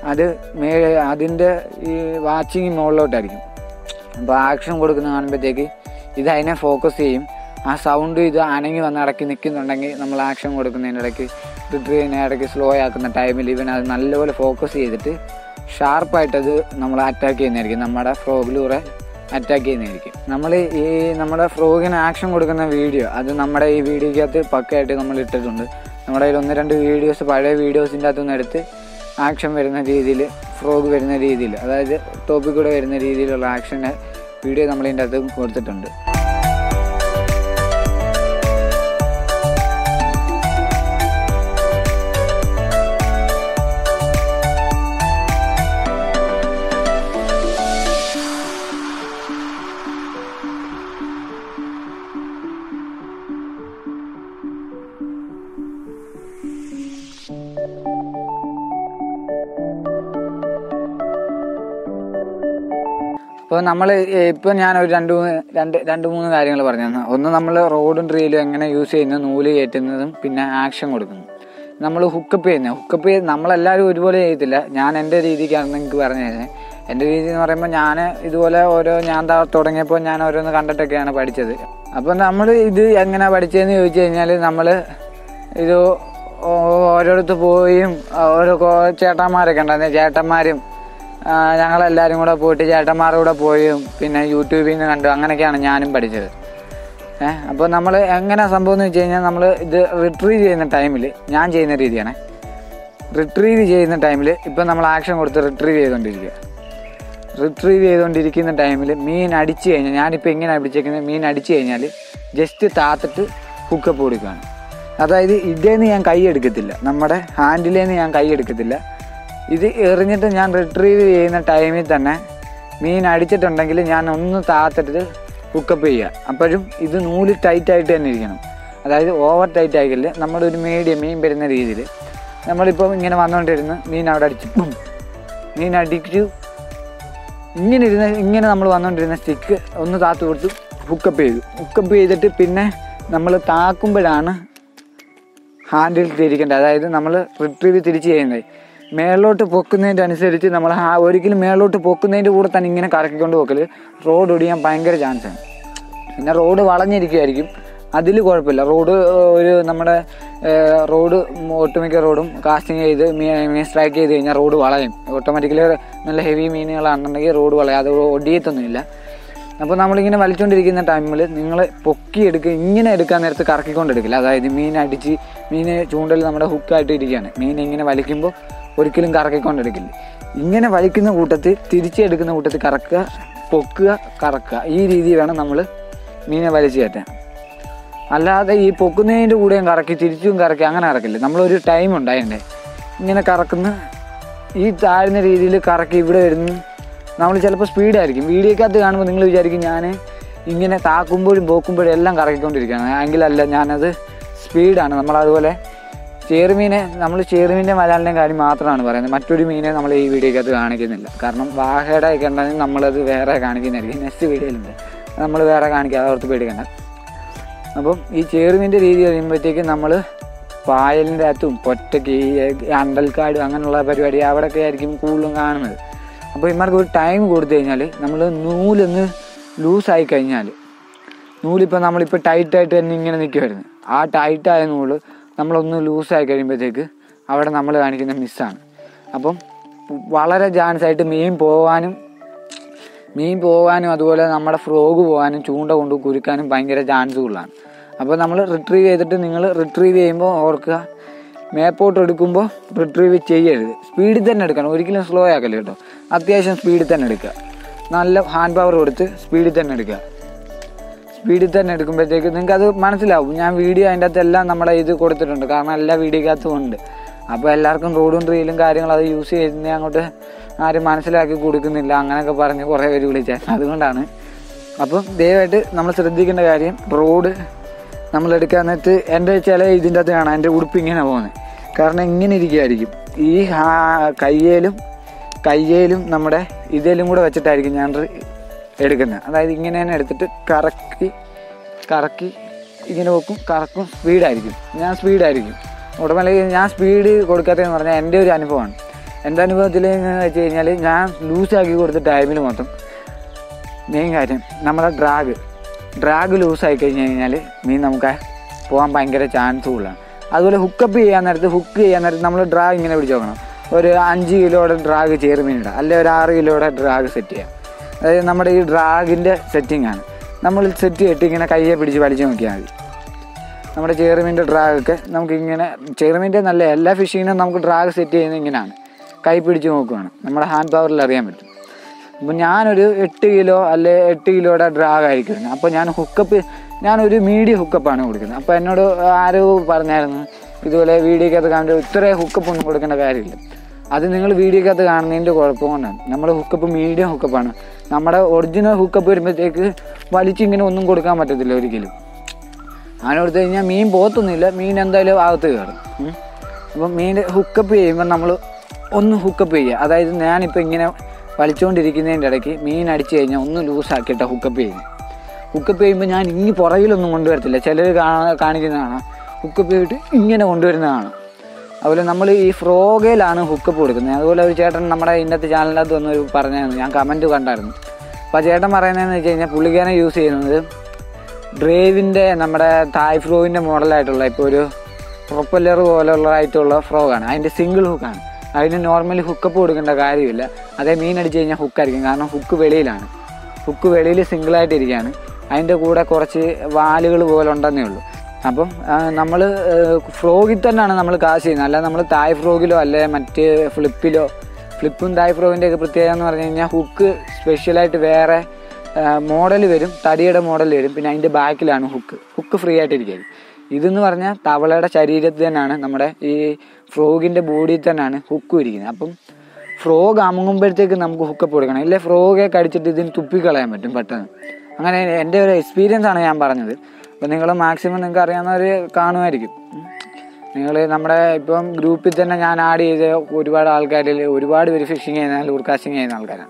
അത് മേ അതിൻ്റെ ഈ വാച്ചിങ് മുകളിലോട്ടായിരിക്കും അപ്പോൾ ആക്ഷൻ കൊടുക്കുന്ന കാണുമ്പോഴത്തേക്ക് ഇത് അതിനെ ഫോക്കസ് ചെയ്യും ആ സൗണ്ട് ഇത് അനങ്ങി വന്ന് ഇടയ്ക്ക് നിൽക്കുന്നുണ്ടെങ്കിൽ നമ്മൾ ആക്ഷൻ കൊടുക്കുന്നതിൻ്റെ ഇടയ്ക്ക് റിട്രീവിനെ ഇടയ്ക്ക് സ്ലോ ആക്കുന്ന ടൈമിൽ ഇവൻ അത് നല്ലപോലെ ഫോക്കസ് ചെയ്തിട്ട് ഷാർപ്പായിട്ട് അത് നമ്മൾ അറ്റാക്ക് ചെയ്യുന്നതായിരിക്കും നമ്മുടെ ഫ്രോഗിലൂടെ അറ്റാക്ക് ചെയ്യുന്നതായിരിക്കും നമ്മൾ ഈ നമ്മുടെ ഫ്രോഗിന് ആക്ഷൻ കൊടുക്കുന്ന വീഡിയോ അത് നമ്മുടെ ഈ വീഡിയോക്കകത്ത് പക്കയായിട്ട് നമ്മൾ ഇട്ടിട്ടുണ്ട് നമ്മുടെ കയ്യിൽ ഒന്ന് രണ്ട് വീഡിയോസ് പഴയ വീഡിയോസിൻ്റെ അകത്തുനിന്ന് എടുത്ത് ആക്ഷൻ വരുന്ന രീതിയിൽ ഫ്രോഗ് വരുന്ന രീതിയിൽ അതായത് ടോപ്പിൽ കൂടെ വരുന്ന രീതിയിലുള്ള ആക്ഷൻ്റെ വീഡിയോ നമ്മൾ ഇതിൻ്റെ അകത്ത് കൊടുത്തിട്ടുണ്ട് അപ്പോൾ നമ്മൾ ഇപ്പോൾ ഞാൻ ഒരു രണ്ട് മൂന്ന് രണ്ട് രണ്ട് മൂന്ന് കാര്യങ്ങൾ പറഞ്ഞു തന്നു ഒന്ന് നമ്മൾ റോഡും ട്രീലും എങ്ങനെ യൂസ് ചെയ്യുന്നത് നൂല് കയറ്റുന്നതും പിന്നെ ആക്ഷൻ കൊടുക്കുന്നു നമ്മൾ ഹുക്കപ്പ് ചെയ്യുന്നത് ഹുക്കപ്പ് ചെയ്ത് നമ്മളെല്ലാവരും ഒരുപോലെ ചെയ്യത്തില്ല ഞാൻ എൻ്റെ രീതിക്കാണ് നിങ്ങൾക്ക് പറഞ്ഞു തരുന്നത് എൻ്റെ രീതി എന്ന് പറയുമ്പോൾ ഞാൻ ഇതുപോലെ ഓരോ ഞാൻ ത- തുടങ്ങിയപ്പോൾ ഞാൻ ഓരോന്ന് കണ്ടിട്ടൊക്കെയാണ് പഠിച്ചത് അപ്പോൾ നമ്മൾ ഇത് എങ്ങനെ പഠിച്ചതെന്ന് ചോദിച്ചു കഴിഞ്ഞാൽ നമ്മൾ ഇത് ഓ- ഓരോരുത്ത് പോയും ഓരോ കോ- ചേട്ടന്മാരൊക്കെ ഉണ്ടായിരുന്നു ചേട്ടന്മാരും ആ, ഞങ്ങളെല്ലാവരും കൂടെ പോയിട്ട് ചേട്ടന്മാരുടെ കൂടെ പോയും പിന്നെ യൂട്യൂബിൽ നിന്ന് കണ്ടു അങ്ങനെയൊക്കെയാണ് ഞാനും പഠിച്ചത് ഏഹ് അപ്പോൾ നമ്മൾ എങ്ങനെ സംഭവം എന്ന് വെച്ച് കഴിഞ്ഞാൽ നമ്മൾ ഇത് റിട്രീവ് ചെയ്യുന്ന ടൈമിൽ ഞാൻ ചെയ്യുന്ന രീതിയാണ് റിട്രീവ് ചെയ്യുന്ന ടൈമിൽ ഇപ്പം നമ്മൾ ആക്ഷൻ കൊടുത്ത് റിട്രീവ് ചെയ്തുകൊണ്ടിരിക്കുക റിട്രീവ് ചെയ്തുകൊണ്ടിരിക്കുന്ന ടൈമിൽ മീൻ അടിച്ചു കഴിഞ്ഞാൽ ഞാനിപ്പോൾ എങ്ങനെയാണ് പിടിച്ചേക്കുന്നത് മീൻ അടിച്ചു കഴിഞ്ഞാൽ ജസ്റ്റ് താത്തിട്ട് ഹുക്കപ്പ് കൊടുക്കുകയാണ് അതായത് ഇതേന്ന് ഞാൻ കൈ എടുക്കത്തില്ല നമ്മുടെ ഹാൻഡിലേന്ന് ഞാൻ കൈ എടുക്കത്തില്ല ഇത് എറിഞ്ഞിട്ട് ഞാൻ റിട്രീവ് ചെയ്യുന്ന ടൈമിൽ തന്നെ മീൻ അടിച്ചിട്ടുണ്ടെങ്കിൽ ഞാൻ ഒന്ന് താത്തിട്ട് ഹുക്കപ്പ് ചെയ്യുക അപ്പോഴും ഇത് നൂല് ടൈറ്റ് ആയിട്ട് തന്നെ ഇരിക്കണം അതായത് ഓവർ ടൈറ്റ് ആയിക്കില്ല നമ്മളൊരു മീഡിയം മീൻ വരുന്ന രീതിയിൽ നമ്മളിപ്പോൾ ഇങ്ങനെ വന്നുകൊണ്ടിരുന്ന് മീൻ അവിടെ അടിച്ചു ബും. മീൻ അടിച്ചു ഇങ്ങനെ ഇരുന്ന് ഇങ്ങനെ നമ്മൾ വന്നുകൊണ്ടിരുന്ന സ്റ്റിക്ക് ഒന്ന് താത്ത് കൊടുത്ത് ഹുക്കപ്പ് ചെയ്തു ഹുക്കപ്പ് ചെയ്തിട്ട് പിന്നെ നമ്മൾ താക്കുമ്പോഴാണ് ഹാൻഡിൽ തിരിക്കേണ്ടത് അതായത് നമ്മൾ റിട്രീവ് തിരിച്ച് ചെയ്യുന്നത് മേളിലോട്ട് പൊക്കുന്നതിൻ്റെ അനുസരിച്ച് നമ്മൾ ഹാ- ഒരിക്കലും മേളിലോട്ട് പൊക്കുന്നതിൻ്റെ കൂടെ തന്നെ ഇങ്ങനെ കറക്കിക്കൊണ്ട് പോക്കൽ റോഡ് ഒടിയാൻ ഭയങ്കര ചാൻസാണ് പിന്നെ റോഡ് വളഞ്ഞിരിക്കുമായിരിക്കും അതിൽ കുഴപ്പമില്ല റോഡ് ഒരു നമ്മുടെ ഏഹ്, റോഡ് ഒട്ടുമിക്ക റോഡും കാസ്റ്റിംഗ് ചെയ്ത് മീൻ സ്ട്രൈക്ക് ചെയ്ത് കഴിഞ്ഞാൽ റോഡ് വളയും ഓട്ടോമാറ്റിക്കലി നല്ല ഹെവി മീനുകളാണെന്നുണ്ടെങ്കിൽ റോഡ് വളയും അത് ഒടിയത്തൊന്നുമില്ല അപ്പോൾ നമ്മളിങ്ങനെ വലിച്ചുകൊണ്ടിരിക്കുന്ന ടൈമിൽ നിങ്ങൾ പൊക്കിയെടുക്കുക ഇങ്ങനെ എടുക്കാൻ നേരത്ത് കറക്കിക്കൊണ്ടെടുക്കില്ല അതായത് മീൻ അടിച്ച് മീൻ ചൂണ്ടൽ നമ്മുടെ ഹുക്കായിട്ട് ഇരിക്കുകയാണ് മീൻ ഇങ്ങനെ വലിക്കുമ്പോൾ ഒരിക്കലും കറക്കിക്കൊണ്ടെടുക്കില്ല ഇങ്ങനെ വലിക്കുന്ന കൂട്ടത്തിൽ തിരിച്ചെടുക്കുന്ന കൂട്ടത്തിൽ കറക്കുക പൊക്കുക കറക്കുക ഈ രീതി വേണം നമ്മൾ മീനെ വലിച്ചു കയറ്റാൻ അല്ലാതെ ഈ പൊക്കുന്നതിൻ്റെ കൂടെയും കറക്കി തിരിച്ചും കറക്കി അങ്ങനെ കറക്കില്ല നമ്മളൊരു ടൈം ഉണ്ട് അതിൻ്റെ ഇങ്ങനെ കറക്കുന്ന ഈ താഴ്ന്ന രീതിയിൽ കറക്കി ഇവിടെ വരുന്നു നമ്മൾ ചിലപ്പോൾ സ്പീഡായിരിക്കും വീഡിയോക്കകത്ത് കാണുമ്പോൾ നിങ്ങൾ വിചാരിക്കും ഞാൻ ഇങ്ങനെ താക്കുമ്പോഴും പോക്കുമ്പോഴും എല്ലാം കറക്കിക്കൊണ്ടിരിക്കുകയാണ് എങ്കിലല്ല ഞാനത് സ്പീഡാണ് നമ്മളതുപോലെ ചേറുമീനെ നമ്മൾ ചേറുമീൻ്റെ മലയാളിൻ്റെ കാര്യം മാത്രമാണ് പറയുന്നത് മറ്റൊരു മീനെ നമ്മൾ ഈ വീഡിയോക്കകത്ത് കാണിക്കുന്നില്ല കാരണം വാഹയുടെ ഒക്കെ ഉണ്ടെങ്കിൽ നമ്മളത് വേറെ കാണിക്കുന്നതായിരിക്കും നെക്സ്റ്റ് വീഡിയോയിലുണ്ട് നമ്മൾ വേറെ കാണിക്കാതെ ഓർത്ത് പേടിക്കണ്ട അപ്പം ഈ ചേറുമീൻ്റെ രീതി കഴിയുമ്പോഴത്തേക്ക് നമ്മൾ പായലിൻ്റെ അകത്തും പൊറ്റയ്ക്ക് ഈ അണ്ടൽക്കാട് അങ്ങനെയുള്ള പരിപാടി അവിടെയൊക്കെ ആയിരിക്കും കൂടുതലും കാണുന്നത് അപ്പോൾ ഇമാർക്ക് ഒരു ടൈം കൊടുത്തു കഴിഞ്ഞാൽ നമ്മൾ നൂലൊന്ന് ലൂസായി കഴിഞ്ഞാൽ നൂലിപ്പോൾ നമ്മളിപ്പോൾ ടൈറ്റായിട്ട് തന്നെ ഇങ്ങനെ നിൽക്കുമായിരുന്നു ആ ടൈറ്റായ നൂല് നമ്മളൊന്ന് ലൂസായി കഴിയുമ്പോഴത്തേക്ക് അവിടെ നമ്മൾ കാണിക്കുന്ന മിസ്സാണ് അപ്പം വളരെ ചാൻസ് ആയിട്ട് മീൻ പോകാനും മീൻ പോകാനും അതുപോലെ നമ്മുടെ ഫ്രോഗ് പോകാനും ചൂണ്ട കൊണ്ട് കുരുക്കാനും ഭയങ്കര ചാൻസ് കൂടുതലാണ് അപ്പോൾ നമ്മൾ റിട്രീവ് ചെയ്തിട്ട് നിങ്ങൾ റിട്രീവ് ചെയ്യുമ്പോൾ ഓർക്കുക മേപ്പോട്ട് എടുക്കുമ്പോൾ റിട്രീവ് ചെയ്യരുത് സ്പീഡിൽ തന്നെ എടുക്കണം ഒരിക്കലും സ്ലോ ആക്കല്ലേ കേട്ടോ അത്യാവശ്യം സ്പീഡിൽ തന്നെ എടുക്കുക നല്ല ഹാൻഡ് പവർ കൊടുത്ത് സ്പീഡിൽ തന്നെ എടുക്കുക സ്പീഡിൽ തന്നെ എടുക്കുമ്പോഴത്തേക്ക് നിങ്ങൾക്ക് അത് മനസ്സിലാവും ഞാൻ വീഡിയോ അതിൻ്റെ അകത്ത് എല്ലാം നമ്മുടെ ഇത് കൊടുത്തിട്ടുണ്ട് കാരണം എല്ലാ വീഡിയോക്കകത്തും ഉണ്ട് അപ്പോൾ എല്ലാവർക്കും റോഡും റീലും കാര്യങ്ങളും അത് യൂസ് ചെയ്യുന്ന അങ്ങോട്ട് ആരും മനസ്സിലാക്കി കൊടുക്കുന്നില്ല അങ്ങനെയൊക്കെ പറഞ്ഞ് കുറേ പേര് വിളിച്ചാൽ അതുകൊണ്ടാണ് അപ്പം ദയവായിട്ട് നമ്മൾ ശ്രദ്ധിക്കേണ്ട കാര്യം റോഡ് നമ്മൾ എടുക്കാൻ നേരത്ത് എൻ്റെ ചില ഇതിൻ്റെ അകത്ത് കാണാം എൻ്റെ ഉടുപ്പ് ഇങ്ങനെ പോകുന്നത് കാരണം ഇങ്ങനെ ഇരിക്കുകയായിരിക്കും ഈ ഹാ- കയ്യേലും കയ്യേലും നമ്മുടെ ഇതേലും കൂടെ വെച്ചിട്ടായിരിക്കും ഞാൻ റി- എടുക്കുന്നത് അതായത് ഇങ്ങനെ തന്നെ എടുത്തിട്ട് കറക്കി കറക്കി ഇങ്ങനെ വെക്കും കറക്കും സ്പീഡായിരിക്കും ഞാൻ സ്പീഡായിരിക്കും ഉടമല ഞാൻ സ്പീഡ് കൊടുക്കാത്തതെന്ന് പറഞ്ഞാൽ എൻ്റെ ഒരു അനുഭവമാണ് എൻ്റെ അനുഭവത്തിൽ എന്ന് വെച്ച് കഴിഞ്ഞാൽ ഞാൻ ലൂസാക്കി കൊടുത്ത ടൈമിൽ മൊത്തം മെയിൻ കാര്യം നമ്മുടെ ഡ്രാഗ് ഡ്രാഗ് ലൂസായി കഴിഞ്ഞ് കഴിഞ്ഞാൽ മീൻ നമുക്ക് പോകാൻ ഭയങ്കര ചാൻസ് കൂടുതലാണ് അതുപോലെ ഹുക്കപ്പ് ചെയ്യാൻ നേരത്ത് ഹുക്ക് ചെയ്യാൻ നേരത്ത് നമ്മൾ ഡ്രാഗ് ഇങ്ങനെ പിടിച്ച് നോക്കണം ഒരു അഞ്ച് കിലോയുടെ ഡ്രാഗ് ചേറ് മീൻ ഇടാം അല്ലെങ്കിൽ ഒരു ആറ് കിലോയുടെ ഡ്രാഗ് സെറ്റ് ചെയ്യാം അതായത് നമ്മുടെ ഈ ഡ്രാഗിൻ്റെ സെറ്റിംഗ് ആണ് നമ്മൾ സെറ്റ് ചെയ്തിട്ട് ഇങ്ങനെ കയ്യെ പിടിച്ച് വലിച്ചു നോക്കിയാൽ മതി നമ്മുടെ ചേറുമീൻ്റെ ഡ്രാഗൊക്കെ നമുക്ക് ഇങ്ങനെ ചേറുമീൻ്റെ നല്ല എല്ലാ ഫിഷിങ്ങിനും നമുക്ക് ഡ്രാഗ് സെറ്റ് ചെയ്യുന്നത് ഇങ്ങനെയാണ് കൈ പിടിച്ച് നോക്കുവാണ് നമ്മുടെ ഹാൻഡ് പവറിൽ അറിയാൻ പറ്റും അപ്പോൾ ഞാനൊരു എട്ട് കിലോ അല്ലെ എട്ട് കിലോയുടെ ഡ്രാഗ് ആയിരിക്കും അപ്പോൾ ഞാൻ ഹുക്കപ്പ് ഞാനൊരു മീഡിയം ഹുക്കപ്പാണ് കൊടുക്കുന്നത് അപ്പോൾ എന്നോട് ആരോ പറഞ്ഞായിരുന്നു ഇതുപോലെ വീഡിയോക്കകത്ത് കാണിച്ച ഇത്ര ഹുക്കപ്പ് ഒന്നും കൊടുക്കേണ്ട കാര്യമില്ല അത് നിങ്ങൾ വീഡിയോക്കകത്ത് കാണുന്നതിൻ്റെ കുഴപ്പം കൊണ്ടാണ് നമ്മുടെ ഹുക്കപ്പ് മീഡിയം ഹുക്കപ്പാണ് നമ്മുടെ ഒറിജിനൽ ഹുക്കപ്പ് വരുമ്പോഴത്തേക്ക് വലിച്ചിങ്ങനെ ഒന്നും കൊടുക്കാൻ പറ്റത്തില്ല ഒരിക്കലും അങ്ങനെ കൊടുത്തു കഴിഞ്ഞാൽ മീൻ പോത്തൊന്നുമില്ല മീൻ എന്തായാലും അകത്ത് കയറും ഉം. അപ്പം മീൻ ഹുക്കപ്പ് ചെയ്യുമ്പോൾ നമ്മൾ ഒന്ന് ഹുക്കപ്പ് ചെയ്യുക അതായത് ഞാനിപ്പോൾ ഇങ്ങനെ വലിച്ചുകൊണ്ടിരിക്കുന്നതിൻ്റെ ഇടയ്ക്ക് മീൻ അടിച്ചു കഴിഞ്ഞാൽ ഒന്ന് ലൂസാക്കിയിട്ടാണ് ഹുക്കപ്പ് ചെയ്യുന്നത് ഹുക്കപ്പ് ചെയ്യുമ്പോൾ ഞാൻ ഇനി പുറകിലൊന്നും കൊണ്ടുവരത്തില്ല ചിലർ കാണിക്കുന്ന കാണാം ഹുക്കപ്പ് ചെയ്തിട്ട് ഇങ്ങനെ കൊണ്ടുവരുന്ന കാണാം അതുപോലെ നമ്മൾ ഈ ഫ്രോഗയിലാണ് ഹുക്കപ്പ് കൊടുക്കുന്നത് അതുപോലെ ഒരു ചേട്ടൻ നമ്മുടെ ഇന്നത്തെ ചാനലിനകത്ത് വന്നൊരു പറഞ്ഞായിരുന്നു ഞാൻ കമൻറ്റ് കണ്ടായിരുന്നു അപ്പോൾ ആ ചേട്ടൻ പറയുന്നതെന്ന് വെച്ച് കഴിഞ്ഞാൽ പുള്ളിക്കാരനെ യൂസ് ചെയ്യുന്നത് ഡ്രേവിൻ്റെ നമ്മുടെ തായ് ഫ്രോവിൻ്റെ മോഡലായിട്ടുള്ള ഇപ്പോൾ ഒരു പ്രൊപ്പല്ലർ പോലുള്ളതായിട്ടുള്ള ഫ്രോഗാണ് അതിൻ്റെ സിംഗിൾ ഹുക്കാണ് അതിന് നോർമലി ഹുക്കപ്പ് കൊടുക്കേണ്ട കാര്യമില്ല അതേ മീൻ അടിച്ച് കഴിഞ്ഞാൽ ഹുക്കായിരിക്കും കാരണം ഹുക്ക് വെളിയിലാണ് ഹുക്ക് വെളിയിൽ സിംഗിളായിട്ട് ഇരിക്കുകയാണ് അതിൻ്റെ കൂടെ കുറച്ച് വാലുകൾ പോലെ ഉണ്ടെന്നേ ഉള്ളൂ അപ്പം നമ്മൾ ഫ്രോഗിൽ തന്നെയാണ് നമ്മൾ കാശ് ചെയ്യുന്നത് അല്ലാതെ നമ്മൾ തായ് ഫ്രോഗിലോ അല്ലെ മറ്റ് ഫ്ലിപ്പിലോ ഫ്ലിപ്പും തായ് ഫ്രോഗിൻ്റെ ഒക്കെ പ്രത്യേകത എന്ന് പറഞ്ഞു കഴിഞ്ഞാൽ ഹുക്ക് സ്പെഷ്യലായിട്ട് വേറെ മോഡൽ വരും തടിയുടെ മോഡൽ വരും പിന്നെ അതിൻ്റെ ബാക്കിലാണ് ഹുക്ക് ഹുക്ക് ഫ്രീ ആയിട്ടിരിക്കും ഇതെന്ന് പറഞ്ഞാൽ തവളയുടെ ശരീരത്തിൽ തന്നെയാണ് നമ്മുടെ ഈ ഫ്രോഗിൻ്റെ ബോഡിയിൽ തന്നെയാണ് ഹുക്കും ഇരിക്കുന്നത് അപ്പം ഫ്രോഗ് അമുങ്ങുമ്പോഴത്തേക്ക് നമുക്ക് ഹുക്കപ്പ് കൊടുക്കണം ഇല്ലേ ഫ്രോഗെ കടിച്ചിട്ട് ഇതിന് തുപ്പിക്കളയാൻ പറ്റും പെട്ടെന്ന് അങ്ങനെ എൻ്റെ ഒരു എക്സ്പീരിയൻസ് ആണ് ഞാൻ പറഞ്ഞത് അപ്പം നിങ്ങൾ മാക്സിമം നിങ്ങൾക്ക് അറിയാവുന്നവർ കാണുമായിരിക്കും നിങ്ങൾ നമ്മുടെ ഇപ്പം ഗ്രൂപ്പിൽ തന്നെ ഞാൻ ആഡ് ചെയ്ത ഒരുപാട് ആൾക്കാരിൽ ഒരുപാട് പേര് ഫിഷിങ് ചെയ്യുന്ന ലൂർ കാസ്റ്റിംഗ് ചെയ്യുന്ന ആൾക്കാരാണ്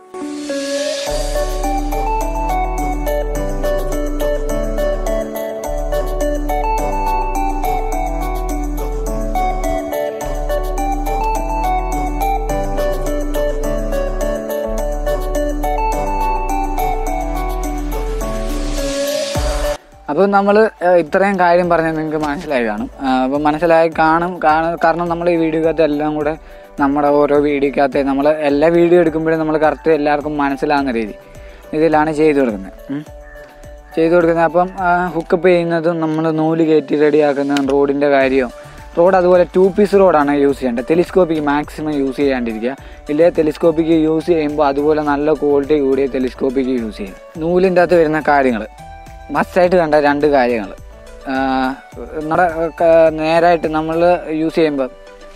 അപ്പോൾ നമ്മൾ ഇത്രയും കാര്യം പറഞ്ഞത് നിങ്ങൾക്ക് മനസ്സിലായി കാണും അപ്പോൾ മനസ്സിലായി കാണും കാണും കാരണം നമ്മൾ ഈ വീഡിയോക്കകത്ത് എല്ലാം കൂടെ നമ്മുടെ ഓരോ വീഡിയോക്കകത്ത് നമ്മൾ എല്ലാ വീഡിയോ എടുക്കുമ്പോഴും നമ്മൾ കറക്റ്റ് എല്ലാവർക്കും മനസ്സിലാകുന്ന രീതി ഇതിലാണ് ചെയ്തു കൊടുക്കുന്നത് ഉം. ചെയ്തു കൊടുക്കുന്നത് അപ്പം ഹുക്കപ്പ് ചെയ്യുന്നതും നമ്മൾ നൂല് കയറ്റി റെഡിയാക്കുന്നതും റോഡിൻ്റെ കാര്യവും റോഡ് അതുപോലെ ടു പീസ് റോഡാണ് യൂസ് ചെയ്യേണ്ടത് ടെലിസ്കോപ്പിക്ക് മാക്സിമം യൂസ് ചെയ്യാണ്ടിരിക്കുക ഇല്ലേ ടെലിസ്കോപ്പിക്ക് യൂസ് ചെയ്യുമ്പോൾ അതുപോലെ നല്ല ക്വാളിറ്റി കൂടിയ ടെലിസ്കോപ്പിക്ക് യൂസ് ചെയ്യും നൂലിൻ്റെ അകത്ത് വരുന്ന കാര്യങ്ങൾ മസ്റ്റായിട്ട് കണ്ട രണ്ട് കാര്യങ്ങൾ നമ്മുടെ ക- നേരായിട്ട് നമ്മൾ യൂസ് ചെയ്യുമ്പോൾ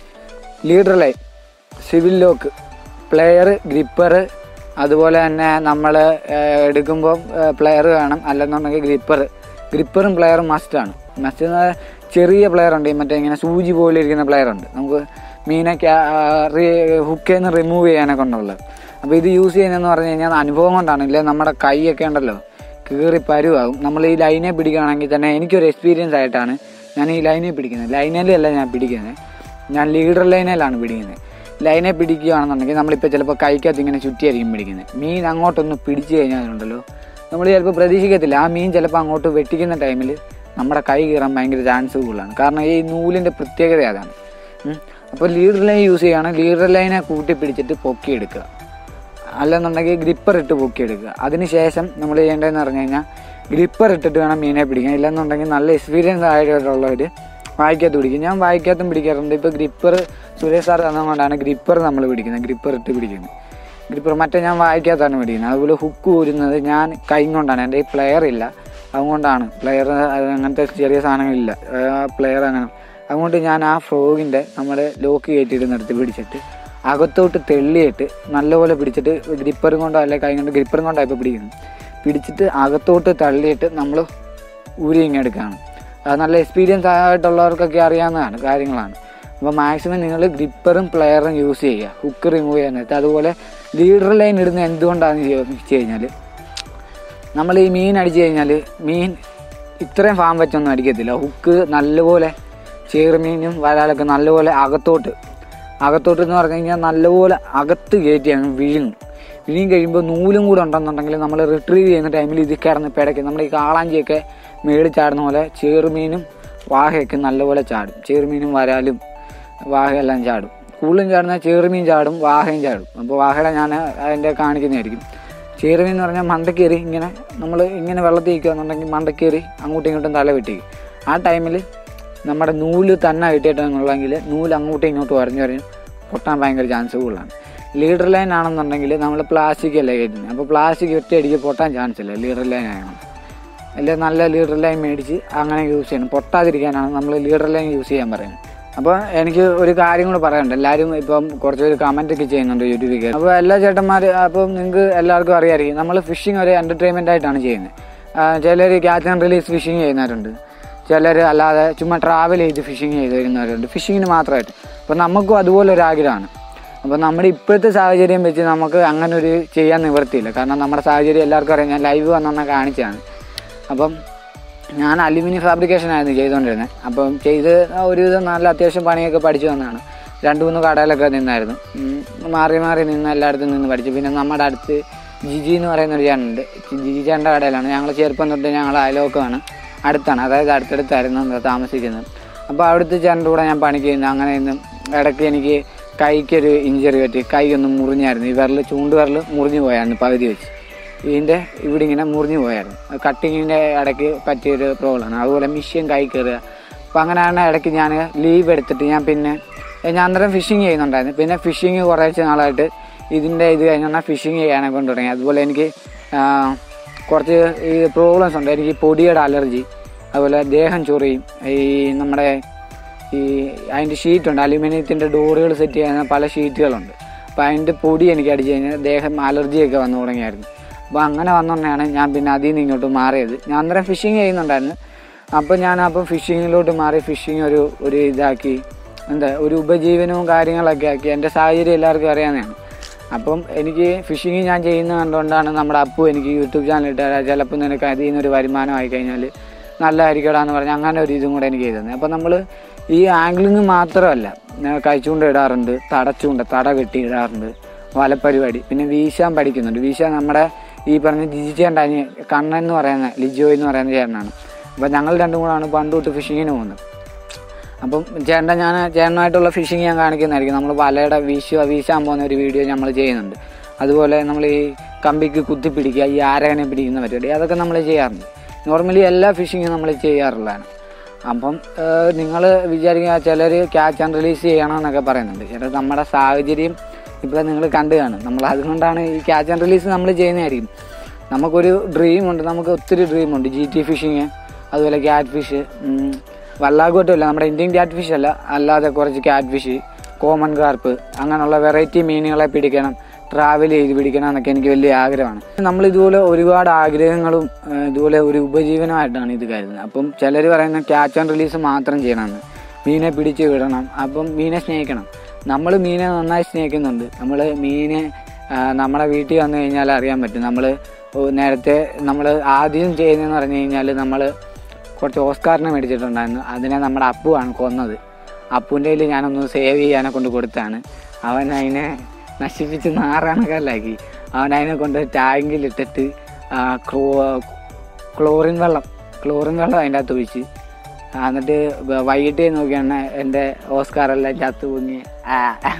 leader line swivel lock plier gripper അതുപോലെ തന്നെ നമ്മൾ എടുക്കുമ്പോൾ പ്ലെയർ വേണം അല്ലെന്നുണ്ടെങ്കിൽ ഗ്രിപ്പർ ഗ്രിപ്പറും പ്ലെയറും മസ്റ്റാണ് മസ്റ്റ് എന്ന് പറഞ്ഞാൽ ചെറിയ പ്ലെയർ ഉണ്ട് ഈ മറ്റേ ഇങ്ങനെ സൂചി പോലെ ഇരിക്കുന്ന പ്ലെയർ ഉണ്ട് നമുക്ക് മീനൊക്കെ ഹുക്കിൽ നിന്ന് റിമൂവ് ചെയ്യാനൊക്കെ ഉണ്ടുള്ളത് അപ്പോൾ ഇത് യൂസ് ചെയ്യുന്നതെന്ന് പറഞ്ഞു കഴിഞ്ഞാൽ അനുഭവം കൊണ്ടാണ് ഇല്ലേ നമ്മുടെ കൈയൊക്കെ ഉണ്ടല്ലോ കീറി പരുവാകും നമ്മൾ ഈ ലൈനെ പിടിക്കുകയാണെങ്കിൽ തന്നെ എനിക്കൊരു എക്സ്പീരിയൻസ് ആയിട്ടാണ് ഞാൻ ഈ ലൈനെ പിടിക്കുന്നത് ലൈനിലല്ല ഞാൻ പിടിക്കുന്നത് ഞാൻ ലീഡർ ലൈനിലാണ് പിടിക്കുന്നത് ലൈനെ പിടിക്കുകയാണെന്നുണ്ടെങ്കിൽ നമ്മളിപ്പോൾ ചിലപ്പോൾ കൈക്കകത്ത് ഇങ്ങനെ ചുറ്റിയായിരിക്കും പിടിക്കുന്നത് മീൻ അങ്ങോട്ടൊന്ന് പിടിച്ചു കഴിഞ്ഞാലുണ്ടല്ലോ നമ്മൾ ചിലപ്പോൾ പ്രതീക്ഷിക്കത്തില്ല ആ മീൻ ചിലപ്പോൾ അങ്ങോട്ട് വെട്ടിക്കുന്ന ടൈമിൽ നമ്മുടെ കൈ കീറാൻ ഭയങ്കര ചാൻസ് കൂടുതലാണ് കാരണം ഈ നൂലിൻ്റെ പ്രത്യേകത അതാണ് ഉം. അപ്പോൾ ലീഡർ ലൈൻ യൂസ് ചെയ്യുകയാണെങ്കിൽ ലീഡർ ലൈനെ കൂട്ടി പിടിച്ചിട്ട് പൊക്കിയെടുക്കുക അല്ലെന്നുണ്ടെങ്കിൽ ഗ്രിപ്പർ ഇട്ട് പൊക്കിയെടുക്കുക അതിനുശേഷം നമ്മൾ ചെയ്യേണ്ടതെന്ന് പറഞ്ഞു കഴിഞ്ഞാൽ ഗ്രിപ്പർ ഇട്ടിട്ട് വേണം മീനെ പിടിക്കാൻ ഇല്ലെന്നുണ്ടെങ്കിൽ നല്ല എക്സ്പീരിയൻസ് ആയിട്ടുള്ളവർ വായിക്കകത്ത് പിടിക്കും ഞാൻ വായിക്കകത്തും പിടിക്കാറുണ്ട് ഇപ്പോൾ ഗ്രിപ്പർ സുരേഷ് സാർ തന്നുകൊണ്ടാണ് ഗ്രിപ്പർ നമ്മൾ പിടിക്കുന്നത് ഗ്രിപ്പർ ഇട്ട് പിടിക്കുന്നത് ഗ്രിപ്പർ മറ്റേ ഞാൻ വായിക്കകത്താണ് പിടിക്കുന്നത് അതുപോലെ ഹുക്ക് ഊരുന്നത് ഞാൻ കൈ കൊണ്ടാണ് എൻ്റെ ഈ പ്ലെയർ ഇല്ല അതുകൊണ്ടാണ് പ്ലെയർ അങ്ങനത്തെ ചെറിയ സാധനങ്ങളില്ല പ്ലെയർ അങ്ങനെ അതുകൊണ്ട് ഞാൻ ആ ഫ്രോഗിൻ്റെ നമ്മുടെ ലോക്ക് കയറ്റിയിടുന്നിടത്ത് പിടിച്ചിട്ട് അകത്തോട്ട് തെള്ളിയിട്ട് നല്ലപോലെ പിടിച്ചിട്ട് ഗ്രിപ്പറും കൊണ്ടോ അല്ലെങ്കിൽ കൈ കൊണ്ട് ഗ്രിപ്പറും കൊണ്ടോ ഇപ്പോൾ പിടിക്കുന്നത് പിടിച്ചിട്ട് അകത്തോട്ട് തള്ളിയിട്ട് നമ്മൾ ഊരി ഇങ്ങെടുക്കുകയാണ് അത് നല്ല എക്സ്പീരിയൻസ് ആയിട്ടുള്ളവർക്കൊക്കെ അറിയാവുന്നതാണ് കാര്യങ്ങളാണ് അപ്പോൾ മാക്സിമം നിങ്ങൾ ഗ്രിപ്പറും പ്ലെയറും യൂസ് ചെയ്യുക ഹുക്ക് റിമൂവ് ചെയ്യാൻ നേരത്തെ അതുപോലെ ലീഡർ ലൈൻ ഇടുന്നത് എന്തുകൊണ്ടാണെന്ന് വെച്ച് കഴിഞ്ഞാൽ നമ്മൾ ഈ മീൻ അടിച്ചു കഴിഞ്ഞാൽ മീൻ ഇത്രയും ഫാം വെച്ചൊന്നും അടിക്കത്തില്ല ഹുക്ക് നല്ലപോലെ ചേറുമീനും വരാലൊക്കെ നല്ലപോലെ അകത്തോട്ട് അകത്തോട്ട് എന്ന് പറഞ്ഞു കഴിഞ്ഞാൽ നല്ലപോലെ അകത്ത് കയറ്റി അങ്ങ് വിഴുങ്ങും വിഴുങ്ങി കഴിയുമ്പോൾ നൂലും കൂടെ ഉണ്ടെന്നുണ്ടെങ്കിൽ നമ്മൾ റിട്രീവ് ചെയ്യുന്ന ടൈമിൽ ഇത് കിടന്ന് പിടയ്ക്കും നമ്മുടെ ഈ കാളാഞ്ചിയൊക്കെ മേളിൽ ചാടുന്ന പോലെ ചേറുമീനും വാഹയൊക്കെ നല്ലപോലെ ചാടും ചേറുമീനും വരാലും വാഹയെല്ലാം ചാടും കൂടുതലും ചാടുന്ന ചേറുമീൻ ചാടും വാഹയും ചാടും അപ്പോൾ വാഹയുടെ ഞാൻ അതിൻ്റെ കാണിക്കുന്നതായിരിക്കും ചേറുമീൻ എന്ന് പറഞ്ഞാൽ മണ്ടക്കേറി ഇങ്ങനെ നമ്മൾ ഇങ്ങനെ വെള്ളത്തിൽ നിൽക്കുകയെന്നുണ്ടെങ്കിൽ മണ്ടക്കേറി അങ്ങോട്ടും ഇങ്ങോട്ടും തല വെട്ടിക്കും ആ ടൈമിൽ നമ്മുടെ നൂല് തന്നെ കിട്ടിയിട്ടെന്നുള്ളെങ്കിൽ നൂല് അങ്ങോട്ടും ഇങ്ങോട്ടും വരഞ്ഞു വരഞ്ഞ് പൊട്ടാൻ ഭയങ്കര ചാൻസ് കൂടുതലാണ് ലീഡർ ലൈൻ ആണെന്നുണ്ടെങ്കിൽ നമ്മൾ പ്ലാസ്റ്റിക് അല്ലേ കയറ്റുന്നത് അപ്പോൾ പ്ലാസ്റ്റിക് ഒറ്റയടിക്ക് പൊട്ടാൻ ചാൻസ് ഇല്ല ലീഡർ ലൈൻ ആയണം അല്ലെ നല്ല ലീഡർ ലൈൻ മേടിച്ച് അങ്ങനെ യൂസ് ചെയ്യണം പൊട്ടാതിരിക്കാനാണ് നമ്മൾ ലീഡർ ലൈൻ യൂസ് ചെയ്യാൻ പറയുന്നത് അപ്പോൾ എനിക്ക് ഒരു കാര്യം കൂടെ പറയാനുണ്ട് എല്ലാവരും ഇപ്പം കുറച്ച് പേര് കമൻ്റ് ഒക്കെ ചെയ്യുന്നുണ്ട് യൂട്യൂബിൽ അപ്പോൾ എല്ലാ ചേട്ടന്മാർ അപ്പം നിങ്ങൾക്ക് എല്ലാവർക്കും അറിയാമായിരിക്കും നമ്മൾ ഫിഷിംഗ് ഒരു എൻ്റർടൈൻമെൻ്റ് ആയിട്ടാണ് ചെയ്യുന്നത് ചിലർ ക്യാച്ച് ആൻഡ് റിലീസ് ഫിഷിംഗ് ചെയ്യുന്നവരുണ്ട് ചിലർ അല്ലാതെ ചുമ്മാ ട്രാവൽ ചെയ്ത് ഫിഷിംഗ് ചെയ്ത് വരുന്നവരുണ്ട് ഫിഷിങ്ങിന് മാത്രമായിട്ട് അപ്പോൾ നമുക്കും അതുപോലെ ഒരു ആഗ്രഹമാണ് അപ്പോൾ നമ്മുടെ ഇപ്പോഴത്തെ സാഹചര്യം വെച്ച് നമുക്ക് അങ്ങനെ ഒരു ചെയ്യാൻ നിവൃത്തിയില്ല കാരണം നമ്മുടെ സാഹചര്യം എല്ലാവർക്കും അറിയാം ഞാൻ ലൈവ് വന്നെന്നാൽ കാണിച്ചാണ് അപ്പം ഞാൻ അലുമിനിയം ഫാബ്രിക്കേഷൻ ആയിരുന്നു ചെയ്തുകൊണ്ടിരുന്നത് അപ്പം ചെയ്ത് ഒരുവിധം നല്ല അത്യാവശ്യം പണിയൊക്കെ പഠിച്ചു വന്നതാണ് രണ്ട് മൂന്ന് കടയിലൊക്കെ നിന്നായിരുന്നു ഉം, മാറി മാറി നിന്ന് എല്ലായിടത്തും നിന്ന് പഠിച്ചു പിന്നെ നമ്മുടെ അടുത്ത് ജിജി എന്ന് പറയുന്ന ഒരു ചേട്ടനുണ്ട് ജിജി ചേട്ടൻ്റെ കടയിലാണ് ഞങ്ങൾ ചെറുപ്പം തൊട്ട് ഞങ്ങൾ അയലോക്കമാണ് അടുത്താണ് അതായത് അടുത്തടുത്തായിരുന്നു താമസിക്കുന്നത് അപ്പോൾ അവിടുത്തെ ചേട്ടൻ്റെ കൂടെ ഞാൻ പണിക്ക് ചെയ്യുന്നു അങ്ങനെ ഇന്നും ഇടയ്ക്ക് എനിക്ക് കൈക്കൊരു ഇഞ്ചറി പറ്റി കൈ ഒന്ന് മുറിഞ്ഞായിരുന്നു ഈ വിരൽ ചൂണ്ട് വിരൽ മുറിഞ്ഞു പോയായിരുന്നു പകുതി വെച്ച് ഇതിൻ്റെ ഇവിടെ ഇങ്ങനെ മുറിഞ്ഞു പോയായിരുന്നു കട്ടിങ്ങിൻ്റെ ഇടയ്ക്ക് പറ്റിയൊരു പ്രോബ്ലമാണ് അതുപോലെ മിഷ്യൻ കൈ കയറുക അപ്പോൾ അങ്ങനെയാണ് ഇടയ്ക്ക് ഞാൻ ലീവ് എടുത്തിട്ട് ഞാൻ പിന്നെ ഞാൻ അന്നേരം ഫിഷിങ് ചെയ്യുന്നുണ്ടായിരുന്നു പിന്നെ ഫിഷിങ് കുറച്ച് നാളായിട്ട് ഇതിൻ്റെ ഇത് കഴിഞ്ഞാൽ ഫിഷിങ് ചെയ്യാനൊക്കെ കൊണ്ട് തുടങ്ങി അതുപോലെ എനിക്ക് ആ, കുറച്ച് ഈ പ്രോബ്ലംസ് ഉണ്ട് എനിക്ക് പൊടിയുടെ അലർജി അതുപോലെ ദേഹം ചൊറിയും ഈ നമ്മുടെ ഈ അതിൻ്റെ ഷീറ്റുണ്ട് അലുമിനിയത്തിൻ്റെ ഡോറുകൾ സെറ്റ് ചെയ്യുന്ന പല ഷീറ്റുകളുണ്ട് അപ്പോൾ അതിൻ്റെ പൊടി എനിക്ക് അടിച്ച് കഴിഞ്ഞാൽ ദേഹം അലർജിയൊക്കെ വന്നു തുടങ്ങിയായിരുന്നു അപ്പോൾ അങ്ങനെ വന്നുകൊണ്ടാണ് ഞാൻ പിന്നെ അതിൽ നിന്ന് ഇങ്ങോട്ട് മാറിയത് ഞാൻ അന്നേരം ഫിഷിങ് ചെയ്യുന്നുണ്ടായിരുന്നു അപ്പോൾ ഞാൻ അപ്പോൾ ഫിഷിങ്ങിലോട്ട് മാറി ഫിഷിങ് ഒരു ഒരു ഇതാക്കി എന്താ ഒരു ഉപജീവനവും കാര്യങ്ങളൊക്കെ ആക്കി എൻ്റെ സാഹചര്യം എല്ലാവർക്കും അറിയാവുന്നതാണ് അപ്പം എനിക്ക് ഫിഷിങ് ഞാൻ ചെയ്യുന്നത് കണ്ടുകൊണ്ടാണ് നമ്മുടെ അപ്പു എനിക്ക് യൂട്യൂബ് ചാനൽ ഇട്ട് തരാം ചിലപ്പോൾ നിനക്ക് അതിൽ നിന്നൊരു വരുമാനം ആയി കഴിഞ്ഞാൽ നല്ലതായിരിക്കടാ എന്ന് പറഞ്ഞ് അങ്ങനെ ഒരു ഇതും കൂടെ എനിക്ക് ചെയ്തു തന്നെ അപ്പം നമ്മൾ ഈ ആംഗ്ലിങ് മാത്രമല്ല ഞാൻ കഴിച്ചുകൊണ്ട് ഇടാറുണ്ട് തടച്ചുകൊണ്ട് തട കെട്ടി ഇടാറുണ്ട് വലപ്പരിപാടി പിന്നെ വീശാൻ പഠിക്കുന്നുണ്ട് വീശാൻ നമ്മുടെ ഈ പറഞ്ഞ ജിജി ചേട്ടൻ അനിയൻ കണ്ണൻ എന്ന് പറയുന്ന ലിജോ എന്ന് പറയുന്ന ചേട്ടനാണ് അപ്പം ഞങ്ങൾ രണ്ടും കൂടാണ് പണ്ട് തൊട്ട് ഫിഷിങ്ങിന് പോകുന്നത് അപ്പം ചേട്ടൻ ഞാൻ ചേട്ടനായിട്ടുള്ള ഫിഷിങ് ഞാൻ കാണിക്കുന്നതായിരിക്കും നമ്മൾ വലയുടെ വീശുക വീശാൻ പോകുന്ന ഒരു വീഡിയോ നമ്മൾ ചെയ്യുന്നുണ്ട് അതുപോലെ നമ്മൾ ഈ കമ്പിക്ക് കുത്തി പിടിക്കുക ഈ ആരകനെ പിടിക്കുന്ന പരിപാടി അതൊക്കെ നമ്മൾ ചെയ്യാറുണ്ട് നോർമലി എല്ലാ ഫിഷിങ്ങും നമ്മൾ ചെയ്യാറുള്ളതാണ് അപ്പം നിങ്ങൾ വിചാരിക്കുക ചിലർ ക്യാച്ച് ആൻഡ് റിലീസ് ചെയ്യണമെന്നൊക്കെ പറയുന്നുണ്ട് ചില നമ്മുടെ സാഹചര്യം ഇപ്പോൾ നിങ്ങൾ കണ്ടു കാണും നമ്മൾ അതുകൊണ്ടാണ് ഈ ക്യാച്ച് ആൻഡ് റിലീസ് നമ്മൾ ചെയ്യുന്നതായിരിക്കും നമുക്കൊരു ഡ്രീമുണ്ട് നമുക്ക് ഒത്തിരി ഡ്രീമുണ്ട് ജി ടി ഫിഷിങ് അതുപോലെ ക്യാറ്റ് ഫിഷ് വല്ലാകോട്ടമല്ല നമ്മുടെ ഇന്ത്യൻ ക്യാറ്റ് ഫിഷ് അല്ല അല്ലാതെ കുറച്ച് ക്യാറ്റ് ഫിഷ് കോമൺ കാർപ്പ് അങ്ങനെയുള്ള വെറൈറ്റി മീനുകളെ പിടിക്കണം ട്രാവൽ ചെയ്ത് പിടിക്കണം എന്നൊക്കെ എനിക്ക് വലിയ ആഗ്രഹമാണ് നമ്മൾ ഇതുപോലെ ഒരുപാട് ആഗ്രഹങ്ങളും ആ, ഇതുപോലെ ഒരു ഉപജീവനമായിട്ടാണ് ഇത് കരുതുന്നത് അപ്പം ചിലർ പറയുന്ന ക്യാച്ച് ആൻഡ് റിലീസ് മാത്രം ചെയ്യണമെന്ന് മീനെ പിടിച്ച് വിടണം അപ്പം മീനെ സ്നേഹിക്കണം നമ്മൾ മീനെ നന്നായി സ്നേഹിക്കുന്നുണ്ട് നമ്മൾ മീനെ ആ, നമ്മുടെ വീട്ടിൽ വന്നു കഴിഞ്ഞാൽ അറിയാൻ പറ്റും നമ്മൾ നേരത്തെ നമ്മൾ ആദ്യം ചെയ്യുന്നതെന്ന് പറഞ്ഞു കഴിഞ്ഞാൽ നമ്മൾ കുറച്ച് ഓസ്കാറിനെ മേടിച്ചിട്ടുണ്ടായിരുന്നു അതിനെ നമ്മുടെ അപ്പുവാണ് കൊന്നത് അപ്പുവിൻ്റെ കയ്യിൽ ഞാനൊന്ന് സേവ് ചെയ്യാനെ കൊണ്ട് കൊടുത്താണ് അവൻ അതിനെ നശിപ്പിച്ച് നാറാണക്കല്ലാക്കി അവൻ അതിനെ കൊണ്ട് ടാങ്കിലിട്ടിട്ട് ആ, ക്ലോ ക്ലോറിൻ വെള്ളം ക്ലോറിൻ വെള്ളം അതിൻ്റെ അകത്ത് ഒഴിച്ച് ആ, എന്നിട്ട് വ- വൈകിട്ട് നോക്കിയാണ് എൻ്റെ ഓസ്കാറെല്ലാം ചത്തു പൊങ്ങി ആ,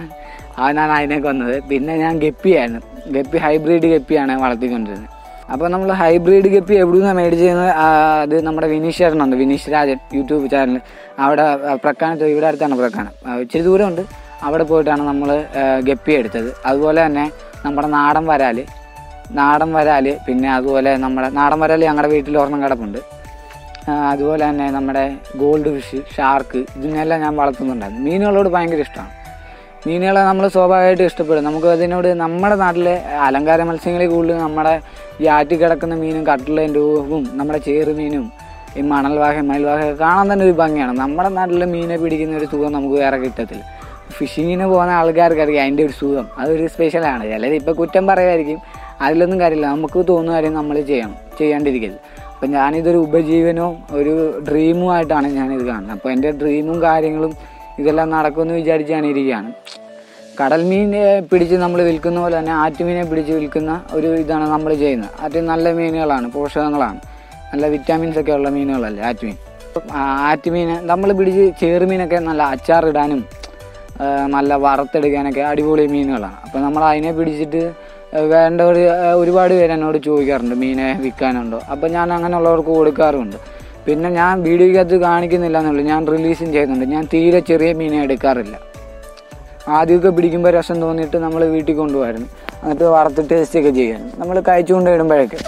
അവനാണ് അതിനെ കൊന്നത് പിന്നെ ഞാൻ ഗപ്പിയായിരുന്നു ഗപ്പി ഹൈബ്രിഡ് ഗപ്പിയാണ് വളർത്തിക്കൊണ്ടിരുന്നത് അപ്പോൾ നമ്മൾ ഹൈബ്രിഡ് ഗപ്പി എവിടുന്നാണ് മേടിച്ചതെന്ന് ആ, അത് നമ്മുടെ വിനീഷ് ചേട്ടനുണ്ട് വിനീഷ് രാജൻ യൂട്യൂബ് ചാനൽ അവിടെ ആ, പ്രക്കാനത്ത് ഇവിടെ അടുത്താണ് പ്രക്കാനം ആ, ഇച്ചിരി ദൂരമുണ്ട് അവിടെ പോയിട്ടാണ് നമ്മൾ ഗപ്പി എടുത്തത് അതുപോലെ തന്നെ നമ്മുടെ നാടൻ വരാല് നാടൻ വരാല് പിന്നെ അതുപോലെ നമ്മുടെ നാടൻ വരാല് ഞങ്ങളുടെ വീട്ടിൽ ഒരെണ്ണം കിടപ്പുണ്ട് ആ, അതുപോലെ തന്നെ നമ്മുടെ ഗോൾഡ് ഫിഷ് ഷാർക്ക് ഇതിനെല്ലാം ഞാൻ വളർത്തുന്നുണ്ടായിരുന്നു മീനുകളോട് ഭയങ്കര ഇഷ്ടമാണ് മീനുകളെ നമ്മൾ സ്വാഭാവികമായിട്ട് ഇഷ്ടപ്പെടും നമുക്ക് അതിനോട് നമ്മുടെ നാട്ടിലെ അലങ്കാര മത്സ്യങ്ങളിൽ കൂടുതൽ നമ്മുടെ ഈ ആറ്റി കിടക്കുന്ന മീനും കട്ടിലേൻ്റെ രൂപവും നമ്മുടെ ചേറുമീനും ഈ മണൽവാഹ മയിൽവാഹ കാണാൻ തന്നെ ഒരു ഭംഗിയാണ് നമ്മുടെ നാട്ടിലെ മീനെ പിടിക്കുന്ന ഒരു സുഖം നമുക്ക് വേറെ കിട്ടത്തില്ല ഫിഷിങ്ങിന് പോകുന്ന ആൾക്കാർക്ക് അറിയാം അതിൻ്റെ ഒരു സുഖം അതൊരു സ്പെഷ്യലാണ് ചിലർ ഇപ്പം കുറ്റം പറയുമായിരിക്കും അതിലൊന്നും കാര്യമില്ല നമുക്ക് തോന്നുന്ന കാര്യം നമ്മൾ ചെയ്യണം ചെയ്യാണ്ടിരിക്കരുത് അപ്പം ഞാനിതൊരു ഉപജീവനവും ഒരു ഡ്രീമും ആയിട്ടാണ് ഞാനിത് കാണുന്നത് അപ്പോൾ എൻ്റെ ഡ്രീമും കാര്യങ്ങളും ഇതെല്ലാം നടക്കുമെന്ന് വിചാരിച്ചാണ് ഇരിക്കുകയാണ് കടൽ മീൻ പിടിച്ച് നമ്മൾ വിൽക്കുന്ന പോലെ തന്നെ ആറ്റുമീനെ പിടിച്ച് വിൽക്കുന്ന ഒരു ഇതാണ് നമ്മൾ ചെയ്യുന്നത് ആറ്റ് നല്ല മീനുകളാണ് പോഷകങ്ങളാണ് നല്ല വിറ്റാമിൻസ് ഒക്കെ ഉള്ള മീനുകളല്ലേ ആറ്റുമീൻ ആ, ആറ്റുമീൻ നമ്മൾ പിടിച്ച് ചേറുമീനൊക്കെ നല്ല അച്ചാറിടാനും ആ, നല്ല വറുത്തെടുക്കാനൊക്കെ അടിപൊളി മീനുകളാണ് അപ്പോൾ നമ്മൾ അതിനെ പിടിച്ചിട്ട് വേണ്ടവർ ഒരുപാട് പേര് എന്നോട് ചോദിക്കാറുണ്ട് മീനെ വിൽക്കാനുണ്ടോ അപ്പോൾ ഞാൻ അങ്ങനെയുള്ളവർക്ക് കൊടുക്കാറുമുണ്ട് പിന്നെ ഞാൻ വീഡിയോയ്ക്കകത്ത് കാണിക്കുന്നില്ല എന്നുള്ളൂ ഞാൻ റിലീസും ചെയ്യുന്നുണ്ട് ഞാൻ തീരെ ചെറിയ മീനെ എടുക്കാറില്ല ആദ്യമൊക്കെ പിടിക്കുമ്പോൾ രസം തോന്നിയിട്ട് നമ്മൾ വീട്ടിൽ കൊണ്ടുപോകായിരുന്നു എന്നിട്ട് വറുത്ത് ടേസ്റ്റ് ഒക്കെ ചെയ്യാൻ നമ്മൾ കഴിച്ചുകൊണ്ട് ഇടുമ്പോഴൊക്കെ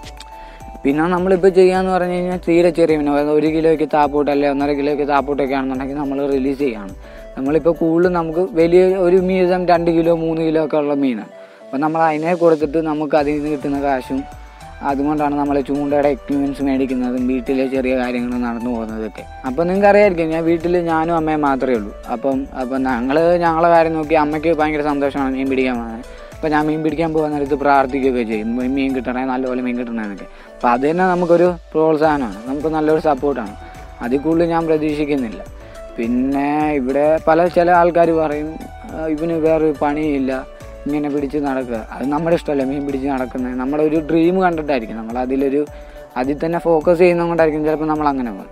പിന്നെ നമ്മളിപ്പോൾ ചെയ്യാന്ന് പറഞ്ഞു കഴിഞ്ഞാൽ തീരെ ചെറിയ മീൻ അതായത് ഒരു കിലോയ്ക്ക് താപ്പോട്ട് അല്ലെ ഒന്നര കിലോയ്ക്ക് താപ്പോട്ടൊക്കെ ആണെന്നുണ്ടെങ്കിൽ നമ്മൾ റിലീസ് ചെയ്യാണ് നമ്മളിപ്പോൾ കൂടുതലും നമുക്ക് വലിയ ഒരു മീതം രണ്ട് കിലോ മൂന്ന് കിലോ ഒക്കെ ഉള്ള മീനാണ് അപ്പം നമ്മൾ അതിനെ കൊടുത്തിട്ട് നമുക്ക് അതിൽ നിന്ന് കിട്ടുന്ന കാശും അതുകൊണ്ടാണ് നമ്മൾ ചൂണ്ടയുടെ എക്യുപ്മെൻറ്റ്സ് മേടിക്കുന്നതും വീട്ടിലെ ചെറിയ കാര്യങ്ങൾ നടന്നു പോകുന്നതൊക്കെ അപ്പം നിങ്ങൾക്ക് അറിയാമായിരിക്കും ഞാൻ വീട്ടിൽ ഞാനും അമ്മയും മാത്രമേ ഉള്ളൂ അപ്പം അപ്പം ഞങ്ങൾ ഞങ്ങളെ കാര്യം നോക്കി അമ്മയ്ക്ക് ഭയങ്കര സന്തോഷമാണ് മീൻ പിടിക്കാൻ പോകുന്നത് അപ്പം ഞാൻ മീൻ പിടിക്കാൻ പോകുന്ന നേരത്ത് പ്രാർത്ഥിക്കുകയൊക്കെ ചെയ്യും മീൻ- മീൻ കിട്ടണേ നല്ലപോലെ മീൻ കിട്ടണേ എന്നൊക്കെ അപ്പം അത് തന്നെ നമുക്കൊരു പ്രോത്സാഹനമാണ് നമുക്ക് നല്ലൊരു സപ്പോർട്ടാണ് അതിൽ കൂടുതൽ ഞാൻ പ്രതീക്ഷിക്കുന്നില്ല പിന്നെ ഇവിടെ പല ചില ആൾക്കാർ പറയും "ആ, ഇവന് വേറെ പണിയില്ല ഇങ്ങനെ പിടിച്ച് നടക്കുക അത് നമ്മുടെ ഇഷ്ടമല്ല മീൻ പിടിച്ച് നടക്കുന്നത് നമ്മുടെ ഒരു ഡ്രീം കണ്ടിട്ടായിരിക്കും നമ്മൾ അതിലൊരു അതിൽ തന്നെ ഫോക്കസ് ചെയ്യുന്നതുകൊണ്ടായിരിക്കും ചിലപ്പോൾ നമ്മൾ അങ്ങനെ പോകും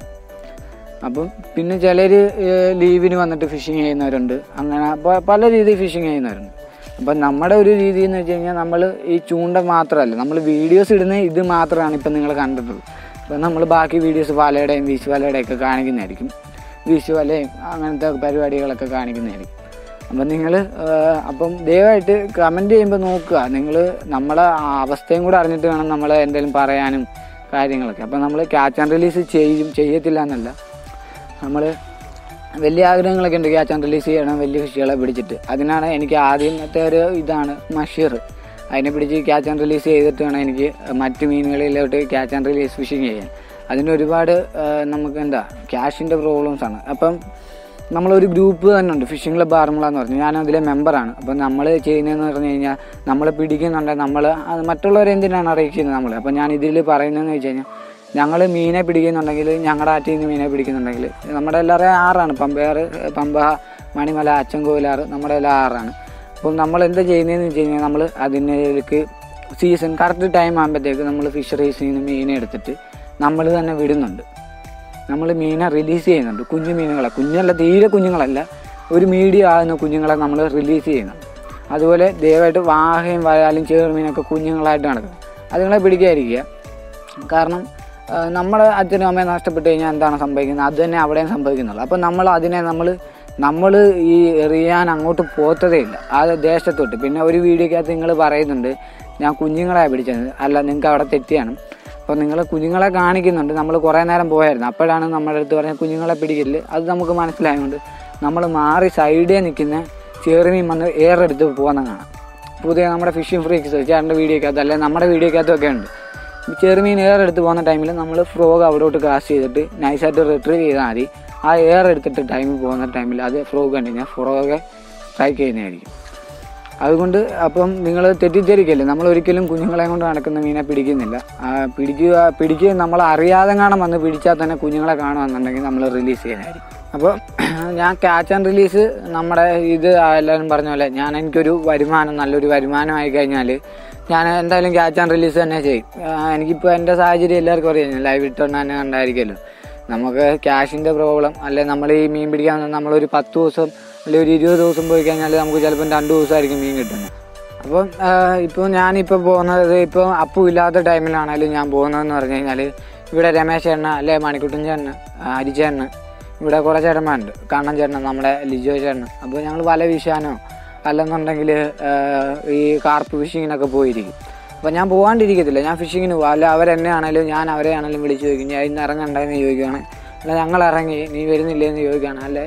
അപ്പം പിന്നെ ചിലർ ലീവിന് വന്നിട്ട് ഫിഷിങ് ചെയ്യുന്നവരുണ്ട് അങ്ങനെ പ- പല രീതിയിൽ ഫിഷിങ് ചെയ്യുന്നവരുണ്ട് അപ്പം നമ്മുടെ ഒരു രീതി എന്ന് വെച്ച് കഴിഞ്ഞാൽ നമ്മൾ ഈ ചൂണ്ട മാത്രമല്ല നമ്മൾ വീഡിയോസ് ഇടുന്ന ഇത് മാത്രമാണ് ഇപ്പം നിങ്ങൾ കണ്ടിട്ടുള്ളൂ അപ്പം നമ്മൾ ബാക്കി വീഡിയോസ് വലയുടെയും വീശ് വലയുടെയും ഒക്കെ കാണിക്കുന്നതായിരിക്കും വീശ് വലയും അങ്ങനത്തെ പരിപാടികളൊക്കെ കാണിക്കുന്നതായിരിക്കും അപ്പം നിങ്ങൾ അപ്പം ദയവായിട്ട് കമൻറ്റ് ചെയ്യുമ്പോൾ നോക്കുക നിങ്ങൾ നമ്മളെ ആ അവസ്ഥയും കൂടെ അറിഞ്ഞിട്ട് വേണം നമ്മൾ എന്തെങ്കിലും പറയാനും കാര്യങ്ങളൊക്കെ അപ്പം നമ്മൾ ക്യാച്ച് ആൻഡ് റിലീസ് ചെയ്യും ചെയ്യത്തില്ല എന്നല്ല നമ്മൾ വലിയ ആഗ്രഹങ്ങളൊക്കെ ഉണ്ട് ക്യാച്ച് ആൻഡ് റിലീസ് ചെയ്യണം വലിയ ഫിഷുകളെ പിടിച്ചിട്ട് അതിനാണ് എനിക്ക് ആദ്യത്തെ ഒരു ഇതാണ് മഷീർ അതിനെ പിടിച്ച് ക്യാച്ച് ആൻഡ് റിലീസ് ചെയ്തിട്ട് വേണം എനിക്ക് മറ്റ് മീനുകളിലോട്ട് ക്യാച്ച് ആൻഡ് റിലീസ് ഫിഷിങ് ചെയ്യാൻ അതിന് ഒരുപാട് ആ, നമുക്ക് എന്താ ക്യാഷിൻ്റെ പ്രോബ്ലംസ് ആണ് അപ്പം നമ്മളൊരു ഗ്രൂപ്പ് തന്നെ ഉണ്ട് ഫിഷിംഗ് ക്ലബ് ആറന്മുള എന്ന് പറഞ്ഞു ഞാൻ അതിലെ മെമ്പറാണ് അപ്പം നമ്മൾ ചെയ്യുന്നതെന്ന് പറഞ്ഞു കഴിഞ്ഞാൽ നമ്മൾ പിടിക്കുന്നുണ്ടെങ്കിൽ നമ്മൾ മറ്റുള്ളവരെ എന്തിനാണ് അറിയിക്കുന്നത് നമ്മൾ അപ്പം ഞാൻ ഇതിൽ പറയുന്നതെന്ന് വെച്ച് കഴിഞ്ഞാൽ ഞങ്ങൾ മീനെ പിടിക്കുന്നുണ്ടെങ്കിൽ ഞങ്ങളുടെ ആറ്റിൽ നിന്ന് മീനെ പിടിക്കുന്നുണ്ടെങ്കിൽ നമ്മുടെ എല്ലാവരുടെയും ആറാണ് പമ്പയാറ് പമ്പ മണിമല അച്ചൻകോവിലാറ് നമ്മുടെ എല്ലാം ആറാണ് അപ്പം നമ്മൾ എന്താ ചെയ്യുന്നതെന്ന് വെച്ച് കഴിഞ്ഞാൽ നമ്മൾ അതിലേക്ക് സീസൺ കറക്റ്റ് ടൈം ആകുമ്പോഴത്തേക്ക് നമ്മൾ ഫിഷറീസിൽ നിന്ന് മീനെ എടുത്തിട്ട് നമ്മൾ തന്നെ വിടുന്നുണ്ട് നമ്മൾ മീനെ റിലീസ് ചെയ്യുന്നുണ്ട് കുഞ്ഞു മീനുകളെ കുഞ്ഞല്ല തീരെ കുഞ്ഞുങ്ങളല്ല ഒരു മീഡിയം ആകുന്ന കുഞ്ഞുങ്ങളെ നമ്മൾ റിലീസ് ചെയ്യുന്നുണ്ട് അതുപോലെ ദയവായിട്ട് വാഹയും വയാലും ചേർമീനൊക്കെ കുഞ്ഞുങ്ങളായിട്ട് നടക്കുന്നത് അതുങ്ങളെ പിടിക്കാതിരിക്കുക കാരണം ആ, നമ്മുടെ അച്ഛനും അമ്മയും നഷ്ടപ്പെട്ട് കഴിഞ്ഞാൽ എന്താണ് സംഭവിക്കുന്നത് അത് തന്നെ അവിടെയും സംഭവിക്കുന്നുള്ളൂ അപ്പം നമ്മൾ അതിനെ നമ്മൾ നമ്മൾ ഈ എറിയാൻ അങ്ങോട്ട് പോത്തതേ ഇല്ല ആ ദേശത്തോട്ട് പിന്നെ ഒരു വീഡിയോക്കകത്ത് നിങ്ങൾ പറയുന്നുണ്ട് ഞാൻ കുഞ്ഞുങ്ങളെ പിടിച്ചത് അല്ല നിങ്ങൾക്ക് അവിടെ തെറ്റിയാണ് അപ്പോൾ നിങ്ങൾ കുഞ്ഞുങ്ങളെ കാണിക്കുന്നുണ്ട് നമ്മൾ കുറേ നേരം പോയായിരുന്നു അപ്പോഴാണ് നമ്മുടെ അടുത്ത് പറഞ്ഞ കുഞ്ഞുങ്ങളെ പിടിക്കല് അത് നമുക്ക് മനസ്സിലായതുകൊണ്ട് നമ്മൾ മാറി സൈഡിൽ നിൽക്കുന്ന ചെറുമീൻ വന്ന് ഏറെടുത്ത് പോകുന്ന കാണാം പുതിയ നമ്മുടെ ഫിഷിംഗ് ഫ്രീക്സ് ചേട്ടൻ്റെ വീഡിയോക്കകത്ത് അല്ലെങ്കിൽ നമ്മുടെ വീഡിയോക്കകത്തൊക്കെ ഉണ്ട് ചെറുമീൻ എയർ എടുത്ത് പോകുന്ന ടൈമിൽ നമ്മൾ ഫ്രോഗ് അവിടോട്ട് കാസ്റ്റ് ചെയ്തിട്ട് നൈസായിട്ട് റിട്രീവ് ചെയ്താൽ മതി ആ എയർ എടുത്തിട്ട് ടൈമിൽ പോകുന്ന ടൈമിൽ അത് ഫ്രോഗ് കണ്ടു കഴിഞ്ഞാൽ ഫ്രോഗെ സ്ട്രൈക്ക് ചെയ്യുന്നതായിരിക്കും അതുകൊണ്ട് അപ്പം നിങ്ങൾ തെറ്റിദ്ധരിക്കല്ലേ നമ്മൾ ഒരിക്കലും കുഞ്ഞുങ്ങളെ കൊണ്ട് നടക്കുന്ന മീനെ പിടിക്കുന്നില്ല ആ, പിടിക്കുക പിടിക്കുക നമ്മൾ അറിയാതെ കാണാൻ വന്ന് പിടിച്ചാൽ തന്നെ കുഞ്ഞുങ്ങളെ കാണുമെന്നുണ്ടെങ്കിൽ നമ്മൾ റിലീസ് ചെയ്യുന്നതായിരിക്കും അപ്പോൾ ഞാൻ ക്യാച്ച് ആൻഡ് റിലീസ് നമ്മുടെ ഇത് എല്ലാവരും പറഞ്ഞ പോലെ ഞാൻ എനിക്കൊരു വരുമാനം നല്ലൊരു വരുമാനമായി കഴിഞ്ഞാൽ ഞാൻ എന്തായാലും ക്യാച്ച് ആൻഡ് റിലീസ് തന്നെ ചെയ്യും ആ, എനിക്കിപ്പോൾ എൻ്റെ സാഹചര്യം എല്ലാവർക്കും അറിയാം ലൈവ് ഇട്ടുകൊണ്ട് തന്നെ കണ്ടായിരിക്കുമല്ലോ നമുക്ക് ക്യാഷിൻ്റെ പ്രോബ്ലം അല്ലെ നമ്മൾ ഈ മീൻ പിടിക്കാൻ നമ്മളൊരു പത്ത് ദിവസം അല്ലെങ്കിൽ ഒരു ഇരുപത് ദിവസം പോയി കഴിഞ്ഞാൽ നമുക്ക് ചിലപ്പം രണ്ട് ദിവസമായിരിക്കും മീൻ കിട്ടുന്നത് അപ്പം ഇപ്പോൾ ഞാനിപ്പോൾ പോകുന്നത് ഇപ്പോൾ അപ്പു ഇല്ലാത്ത ടൈമിലാണെങ്കിലും ഞാൻ പോകുന്നതെന്ന് പറഞ്ഞു കഴിഞ്ഞാൽ ഇവിടെ രമേശ് ചേട്ടന് അല്ലെ മണിക്കുട്ടൻ ചേട്ടന് അരിച്ചേട്ടന് ഇവിടെ കുറേ ചേട്ടന്മാരുണ്ട് കണ്ണൻ ചേട്ടന് നമ്മുടെ ലിജോ ചേട്ടന് അപ്പോൾ ഞങ്ങൾ വല വീശാനോ അല്ലെന്നുണ്ടെങ്കിൽ ഈ കാർപ്പ് ഫിഷിങ്ങിനൊക്കെ പോയിരിക്കും അപ്പോൾ ഞാൻ പോകാണ്ടിരിക്കത്തില്ല ഞാൻ ഫിഷിങ്ങിന് പോകും അല്ല അവരെന്നെ ആണെങ്കിലും ഞാൻ അവരെ ആണെങ്കിലും വിളിച്ച് ചോദിക്കും ഞാൻ ഇന്ന് ഇറങ്ങണ്ടെന്ന് ചോദിക്കുകയാണ് അല്ല ഞങ്ങൾ ഇറങ്ങി നീ വരുന്നില്ലേ എന്ന് ചോദിക്കുകയാണ് അല്ലേ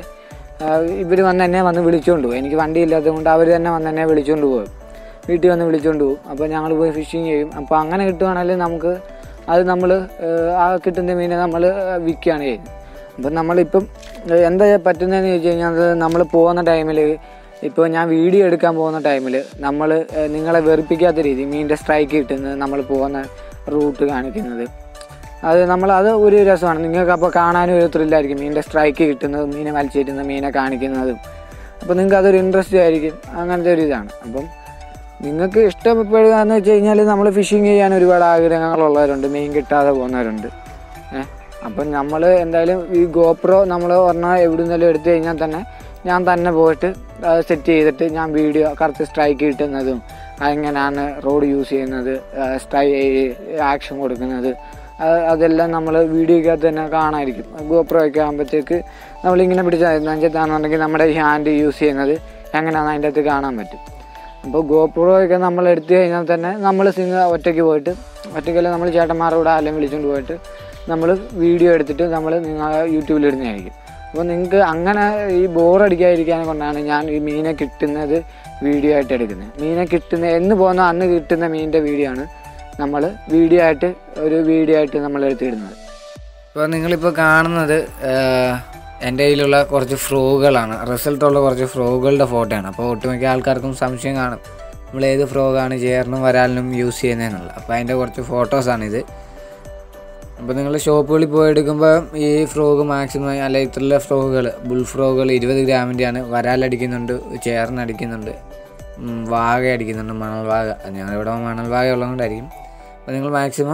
ഇവർ വന്ന് എന്നെ വന്ന് വിളിച്ചുകൊണ്ട് പോകും എനിക്ക് വണ്ടി ഇല്ലാത്തത് കൊണ്ട് അവർ തന്നെ വന്ന് എന്നെ വിളിച്ചുകൊണ്ട് പോകും വീട്ടിൽ വന്ന് വിളിച്ചുകൊണ്ട് പോകും അപ്പോൾ ഞങ്ങൾ പോയി ഫിഷിങ് ചെയ്യും അപ്പോൾ അങ്ങനെ കിട്ടുവാണെങ്കിൽ നമുക്ക് അത് നമ്മൾ ആ കിട്ടുന്ന മീനെ നമ്മൾ വിൽക്കുകയാണ് ചെയ്യുന്നത് അപ്പം നമ്മളിപ്പം ഏഹ്, എന്താ പറ്റുന്നതെന്ന് ചോദിച്ചു കഴിഞ്ഞാൽ അത് നമ്മൾ പോകുന്ന ടൈമിൽ ഇപ്പോൾ ഞാൻ വീഡിയോ എടുക്കാൻ പോകുന്ന ടൈമിൽ നമ്മൾ നിങ്ങളെ വെറുപ്പിക്കാത്ത രീതി മീനിൻ്റെ സ്ട്രൈക്ക് കിട്ടുന്നത് നമ്മൾ പോകുന്ന റൂട്ട് കാണിക്കുന്നത് അത് നമ്മൾ അത് ഒരു രസമാണ് നിങ്ങൾക്ക് അപ്പോൾ കാണാനും ഒരു ത്രില്ലായിരിക്കും മീനിൻ്റെ സ്ട്രൈക്ക് കിട്ടുന്നതും മീനെ വലിച്ചേറ്റുന്ന മീനെ കാണിക്കുന്നതും അപ്പോൾ നിങ്ങൾക്ക് അതൊരു ഇൻട്രസ്റ്റ് ആയിരിക്കും അങ്ങനത്തെ ഒരു ഇതാണ് അപ്പം നിങ്ങൾക്ക് ഇഷ്ടപ്പെടുക എന്ന് വെച്ച് കഴിഞ്ഞാൽ നമ്മൾ ഫിഷിങ് ചെയ്യാൻ ഒരുപാട് ആഗ്രഹങ്ങളുള്ളവരുണ്ട് മീൻ കിട്ടാതെ പോകുന്നവരുണ്ട് ഏഹ് അപ്പം നമ്മൾ എന്തായാലും ഈ ഗോപ്രോ നമ്മൾ പറഞ്ഞാൽ എവിടെ നിന്നെങ്കിലും എടുത്തു കഴിഞ്ഞാൽ തന്നെ ഞാൻ തന്നെ പോയിട്ട് സെറ്റ് ചെയ്തിട്ട് ഞാൻ വീഡിയോ കറക്റ്റ് സ്ട്രൈക്ക് കിട്ടുന്നതും എങ്ങനെയാണ് റോഡ് യൂസ് ചെയ്യുന്നത് സ്ട്രൈ ആക്ഷൻ കൊടുക്കുന്നത് അത് അതെല്ലാം നമ്മൾ വീഡിയോക്കകത്ത് തന്നെ കാണാമായിരിക്കും ഗോപ്രോ ഒക്കെ ആകുമ്പോഴത്തേക്ക് നമ്മളിങ്ങനെ പിടിച്ചാൽ നെഞ്ചത്താണെന്നുണ്ടെങ്കിൽ നമ്മുടെ ഈ ഹാൻഡ് യൂസ് ചെയ്യുന്നത് എങ്ങനെയാണെന്ന് അതിൻ്റെ അകത്ത് കാണാൻ പറ്റും അപ്പോൾ ഗോപ്രോ ഒക്കെ നമ്മൾ എടുത്തു കഴിഞ്ഞാൽ തന്നെ നമ്മൾ സിംഗ ഒറ്റയ്ക്ക് പോയിട്ട് ഒറ്റയ്ക്കല്ല നമ്മൾ ചേട്ടന്മാരോട് ആരെയും വിളിച്ചുകൊണ്ട് പോയിട്ട് നമ്മൾ വീഡിയോ എടുത്തിട്ട് നമ്മൾ നിങ്ങൾ യൂട്യൂബിൽ ഇടുന്നതായിരിക്കും അപ്പോൾ നിങ്ങൾക്ക് അങ്ങനെ ഈ ബോറടിക്കാതിരിക്കാൻ കൊണ്ടാണ് ഞാൻ ഈ മീനെ കിട്ടുന്നത് വീഡിയോ ആയിട്ട് എടുക്കുന്നത് മീനെ കിട്ടുന്ന എന്ന് പോകുന്ന അന്ന് കിട്ടുന്ന മീനിൻ്റെ വീഡിയോ ആണ് നമ്മൾ വീഡിയോ ആയിട്ട് ഒരു വീഡിയോ ആയിട്ട് നമ്മൾ എടുത്തിടുന്നത് ഇപ്പോൾ നിങ്ങളിപ്പോൾ കാണുന്നത് ആഹ്, എൻ്റെ കയ്യിലുള്ള കുറച്ച് ഫ്രോഗുകളാണ് റിസൾട്ടുള്ള കുറച്ച് ഫ്രോഗുകളുടെ ഫോട്ടോയാണ് അപ്പോൾ ഒട്ടുമിക്ക ആൾക്കാർക്കും സംശയം കാണും നമ്മൾ ഏത് ഫ്രോഗാണ് ചേറിനും വരാലിനും യൂസ് ചെയ്യുന്നതെന്നുള്ളത് അപ്പോൾ അതിൻ്റെ കുറച്ച് ഫോട്ടോസാണിത് അപ്പോൾ നിങ്ങൾ ഷോപ്പുകളിൽ പോയി എടുക്കുമ്പോൾ ഈ ഫ്രോഗ് മാക്സിമം അല്ല ഇത്രയുള്ള ഫ്രോഗുകൾ ബുൾ ഫ്രോഗുകൾ ഇരുപത് ഗ്രാമിൻ്റെയാണ് വരാലടിക്കുന്നുണ്ട് ചേറിനടിക്കുന്നുണ്ട് ഉം, വാഗ അടിക്കുന്നുണ്ട് മണൽ വാഗ ഞങ്ങളിവിടെ മണൽ വാഗ ഉള്ളതുകൊണ്ടായിരിക്കും അപ്പോൾ നിങ്ങൾ മാക്സിമം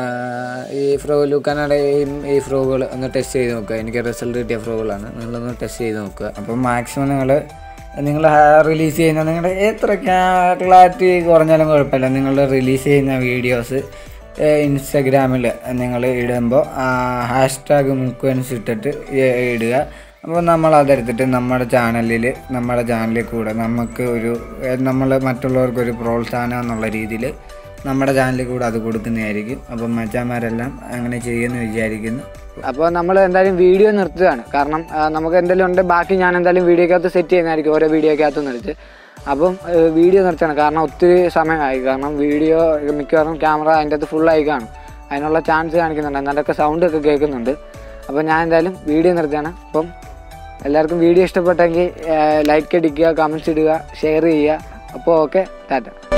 ഈ ഫ്രോ ലൂക്കാനയുടെ ഈ ഫ്രോഗുകൾ ഒന്ന് ടെസ്റ്റ് ചെയ്ത് നോക്കുക എനിക്ക് റിസൾട്ട് കിട്ടിയ ഫ്രോഗുകളാണ് നിങ്ങളൊന്ന് ടെസ്റ്റ് ചെയ്ത് നോക്കുക അപ്പോൾ മാക്സിമം നിങ്ങൾ നിങ്ങൾ റിലീസ് ചെയ്യുന്ന നിങ്ങളുടെ എത്ര ക്ലാരിറ്റി കുറഞ്ഞാലും കുഴപ്പമില്ല നിങ്ങൾ റിലീസ് ചെയ്യുന്ന വീഡിയോസ് ഇൻസ്റ്റഗ്രാമിൽ നിങ്ങൾ ഇടുമ്പോൾ ഹാഷ് ടാഗ് മുക്കുവൻസ് ഇട്ടിട്ട് ഇ- ഇടുക അപ്പോൾ നമ്മൾ അതെടുത്തിട്ട് നമ്മുടെ ചാനലിൽ നമ്മുടെ ചാനലിൽ കൂടെ നമുക്ക് ഒരു നമ്മൾ മറ്റുള്ളവർക്കൊരു പ്രോത്സാഹനം എന്നുള്ള രീതിയിൽ നമ്മുടെ ചാനലിൽ കൂടെ അത് കൊടുക്കുന്നതായിരിക്കും അപ്പം മച്ചാന്മാരെല്ലാം അങ്ങനെ ചെയ്യുമെന്ന് വിചാരിക്കുന്നു അപ്പോൾ നമ്മൾ എന്തായാലും വീഡിയോ നിർത്തുകയാണ് കാരണം ആ, നമുക്ക് എന്തെങ്കിലും ഉണ്ട് ബാക്കി ഞാൻ എന്തായാലും വീഡിയോക്കകത്ത് സെറ്റ് ചെയ്യുന്നതായിരിക്കും ഓരോ വീഡിയോക്കകത്ത് നിർത്തി അപ്പം ഏഹ്, വീഡിയോ നിർത്തുകയാണ് കാരണം ഒത്തിരി സമയമായി കാരണം വീഡിയോ മിക്കവാറും ക്യാമറ അതിൻ്റെ അകത്ത് ഫുള്ളായി കാണും അതിനുള്ള ചാൻസ് കാണിക്കുന്നുണ്ട് എന്നാലൊക്കെ സൗണ്ട് ഒക്കെ കേൾക്കുന്നുണ്ട് അപ്പോൾ ഞാൻ എന്തായാലും വീഡിയോ നിർത്തുകയാണ് അപ്പം എല്ലാവർക്കും വീഡിയോ ഇഷ്ടപ്പെട്ടെങ്കിൽ ലൈക്ക് അടിക്കുക കമൻസ് ഇടുക ഷെയർ ചെയ്യുക അപ്പോൾ ഓക്കെ ടാറ്റ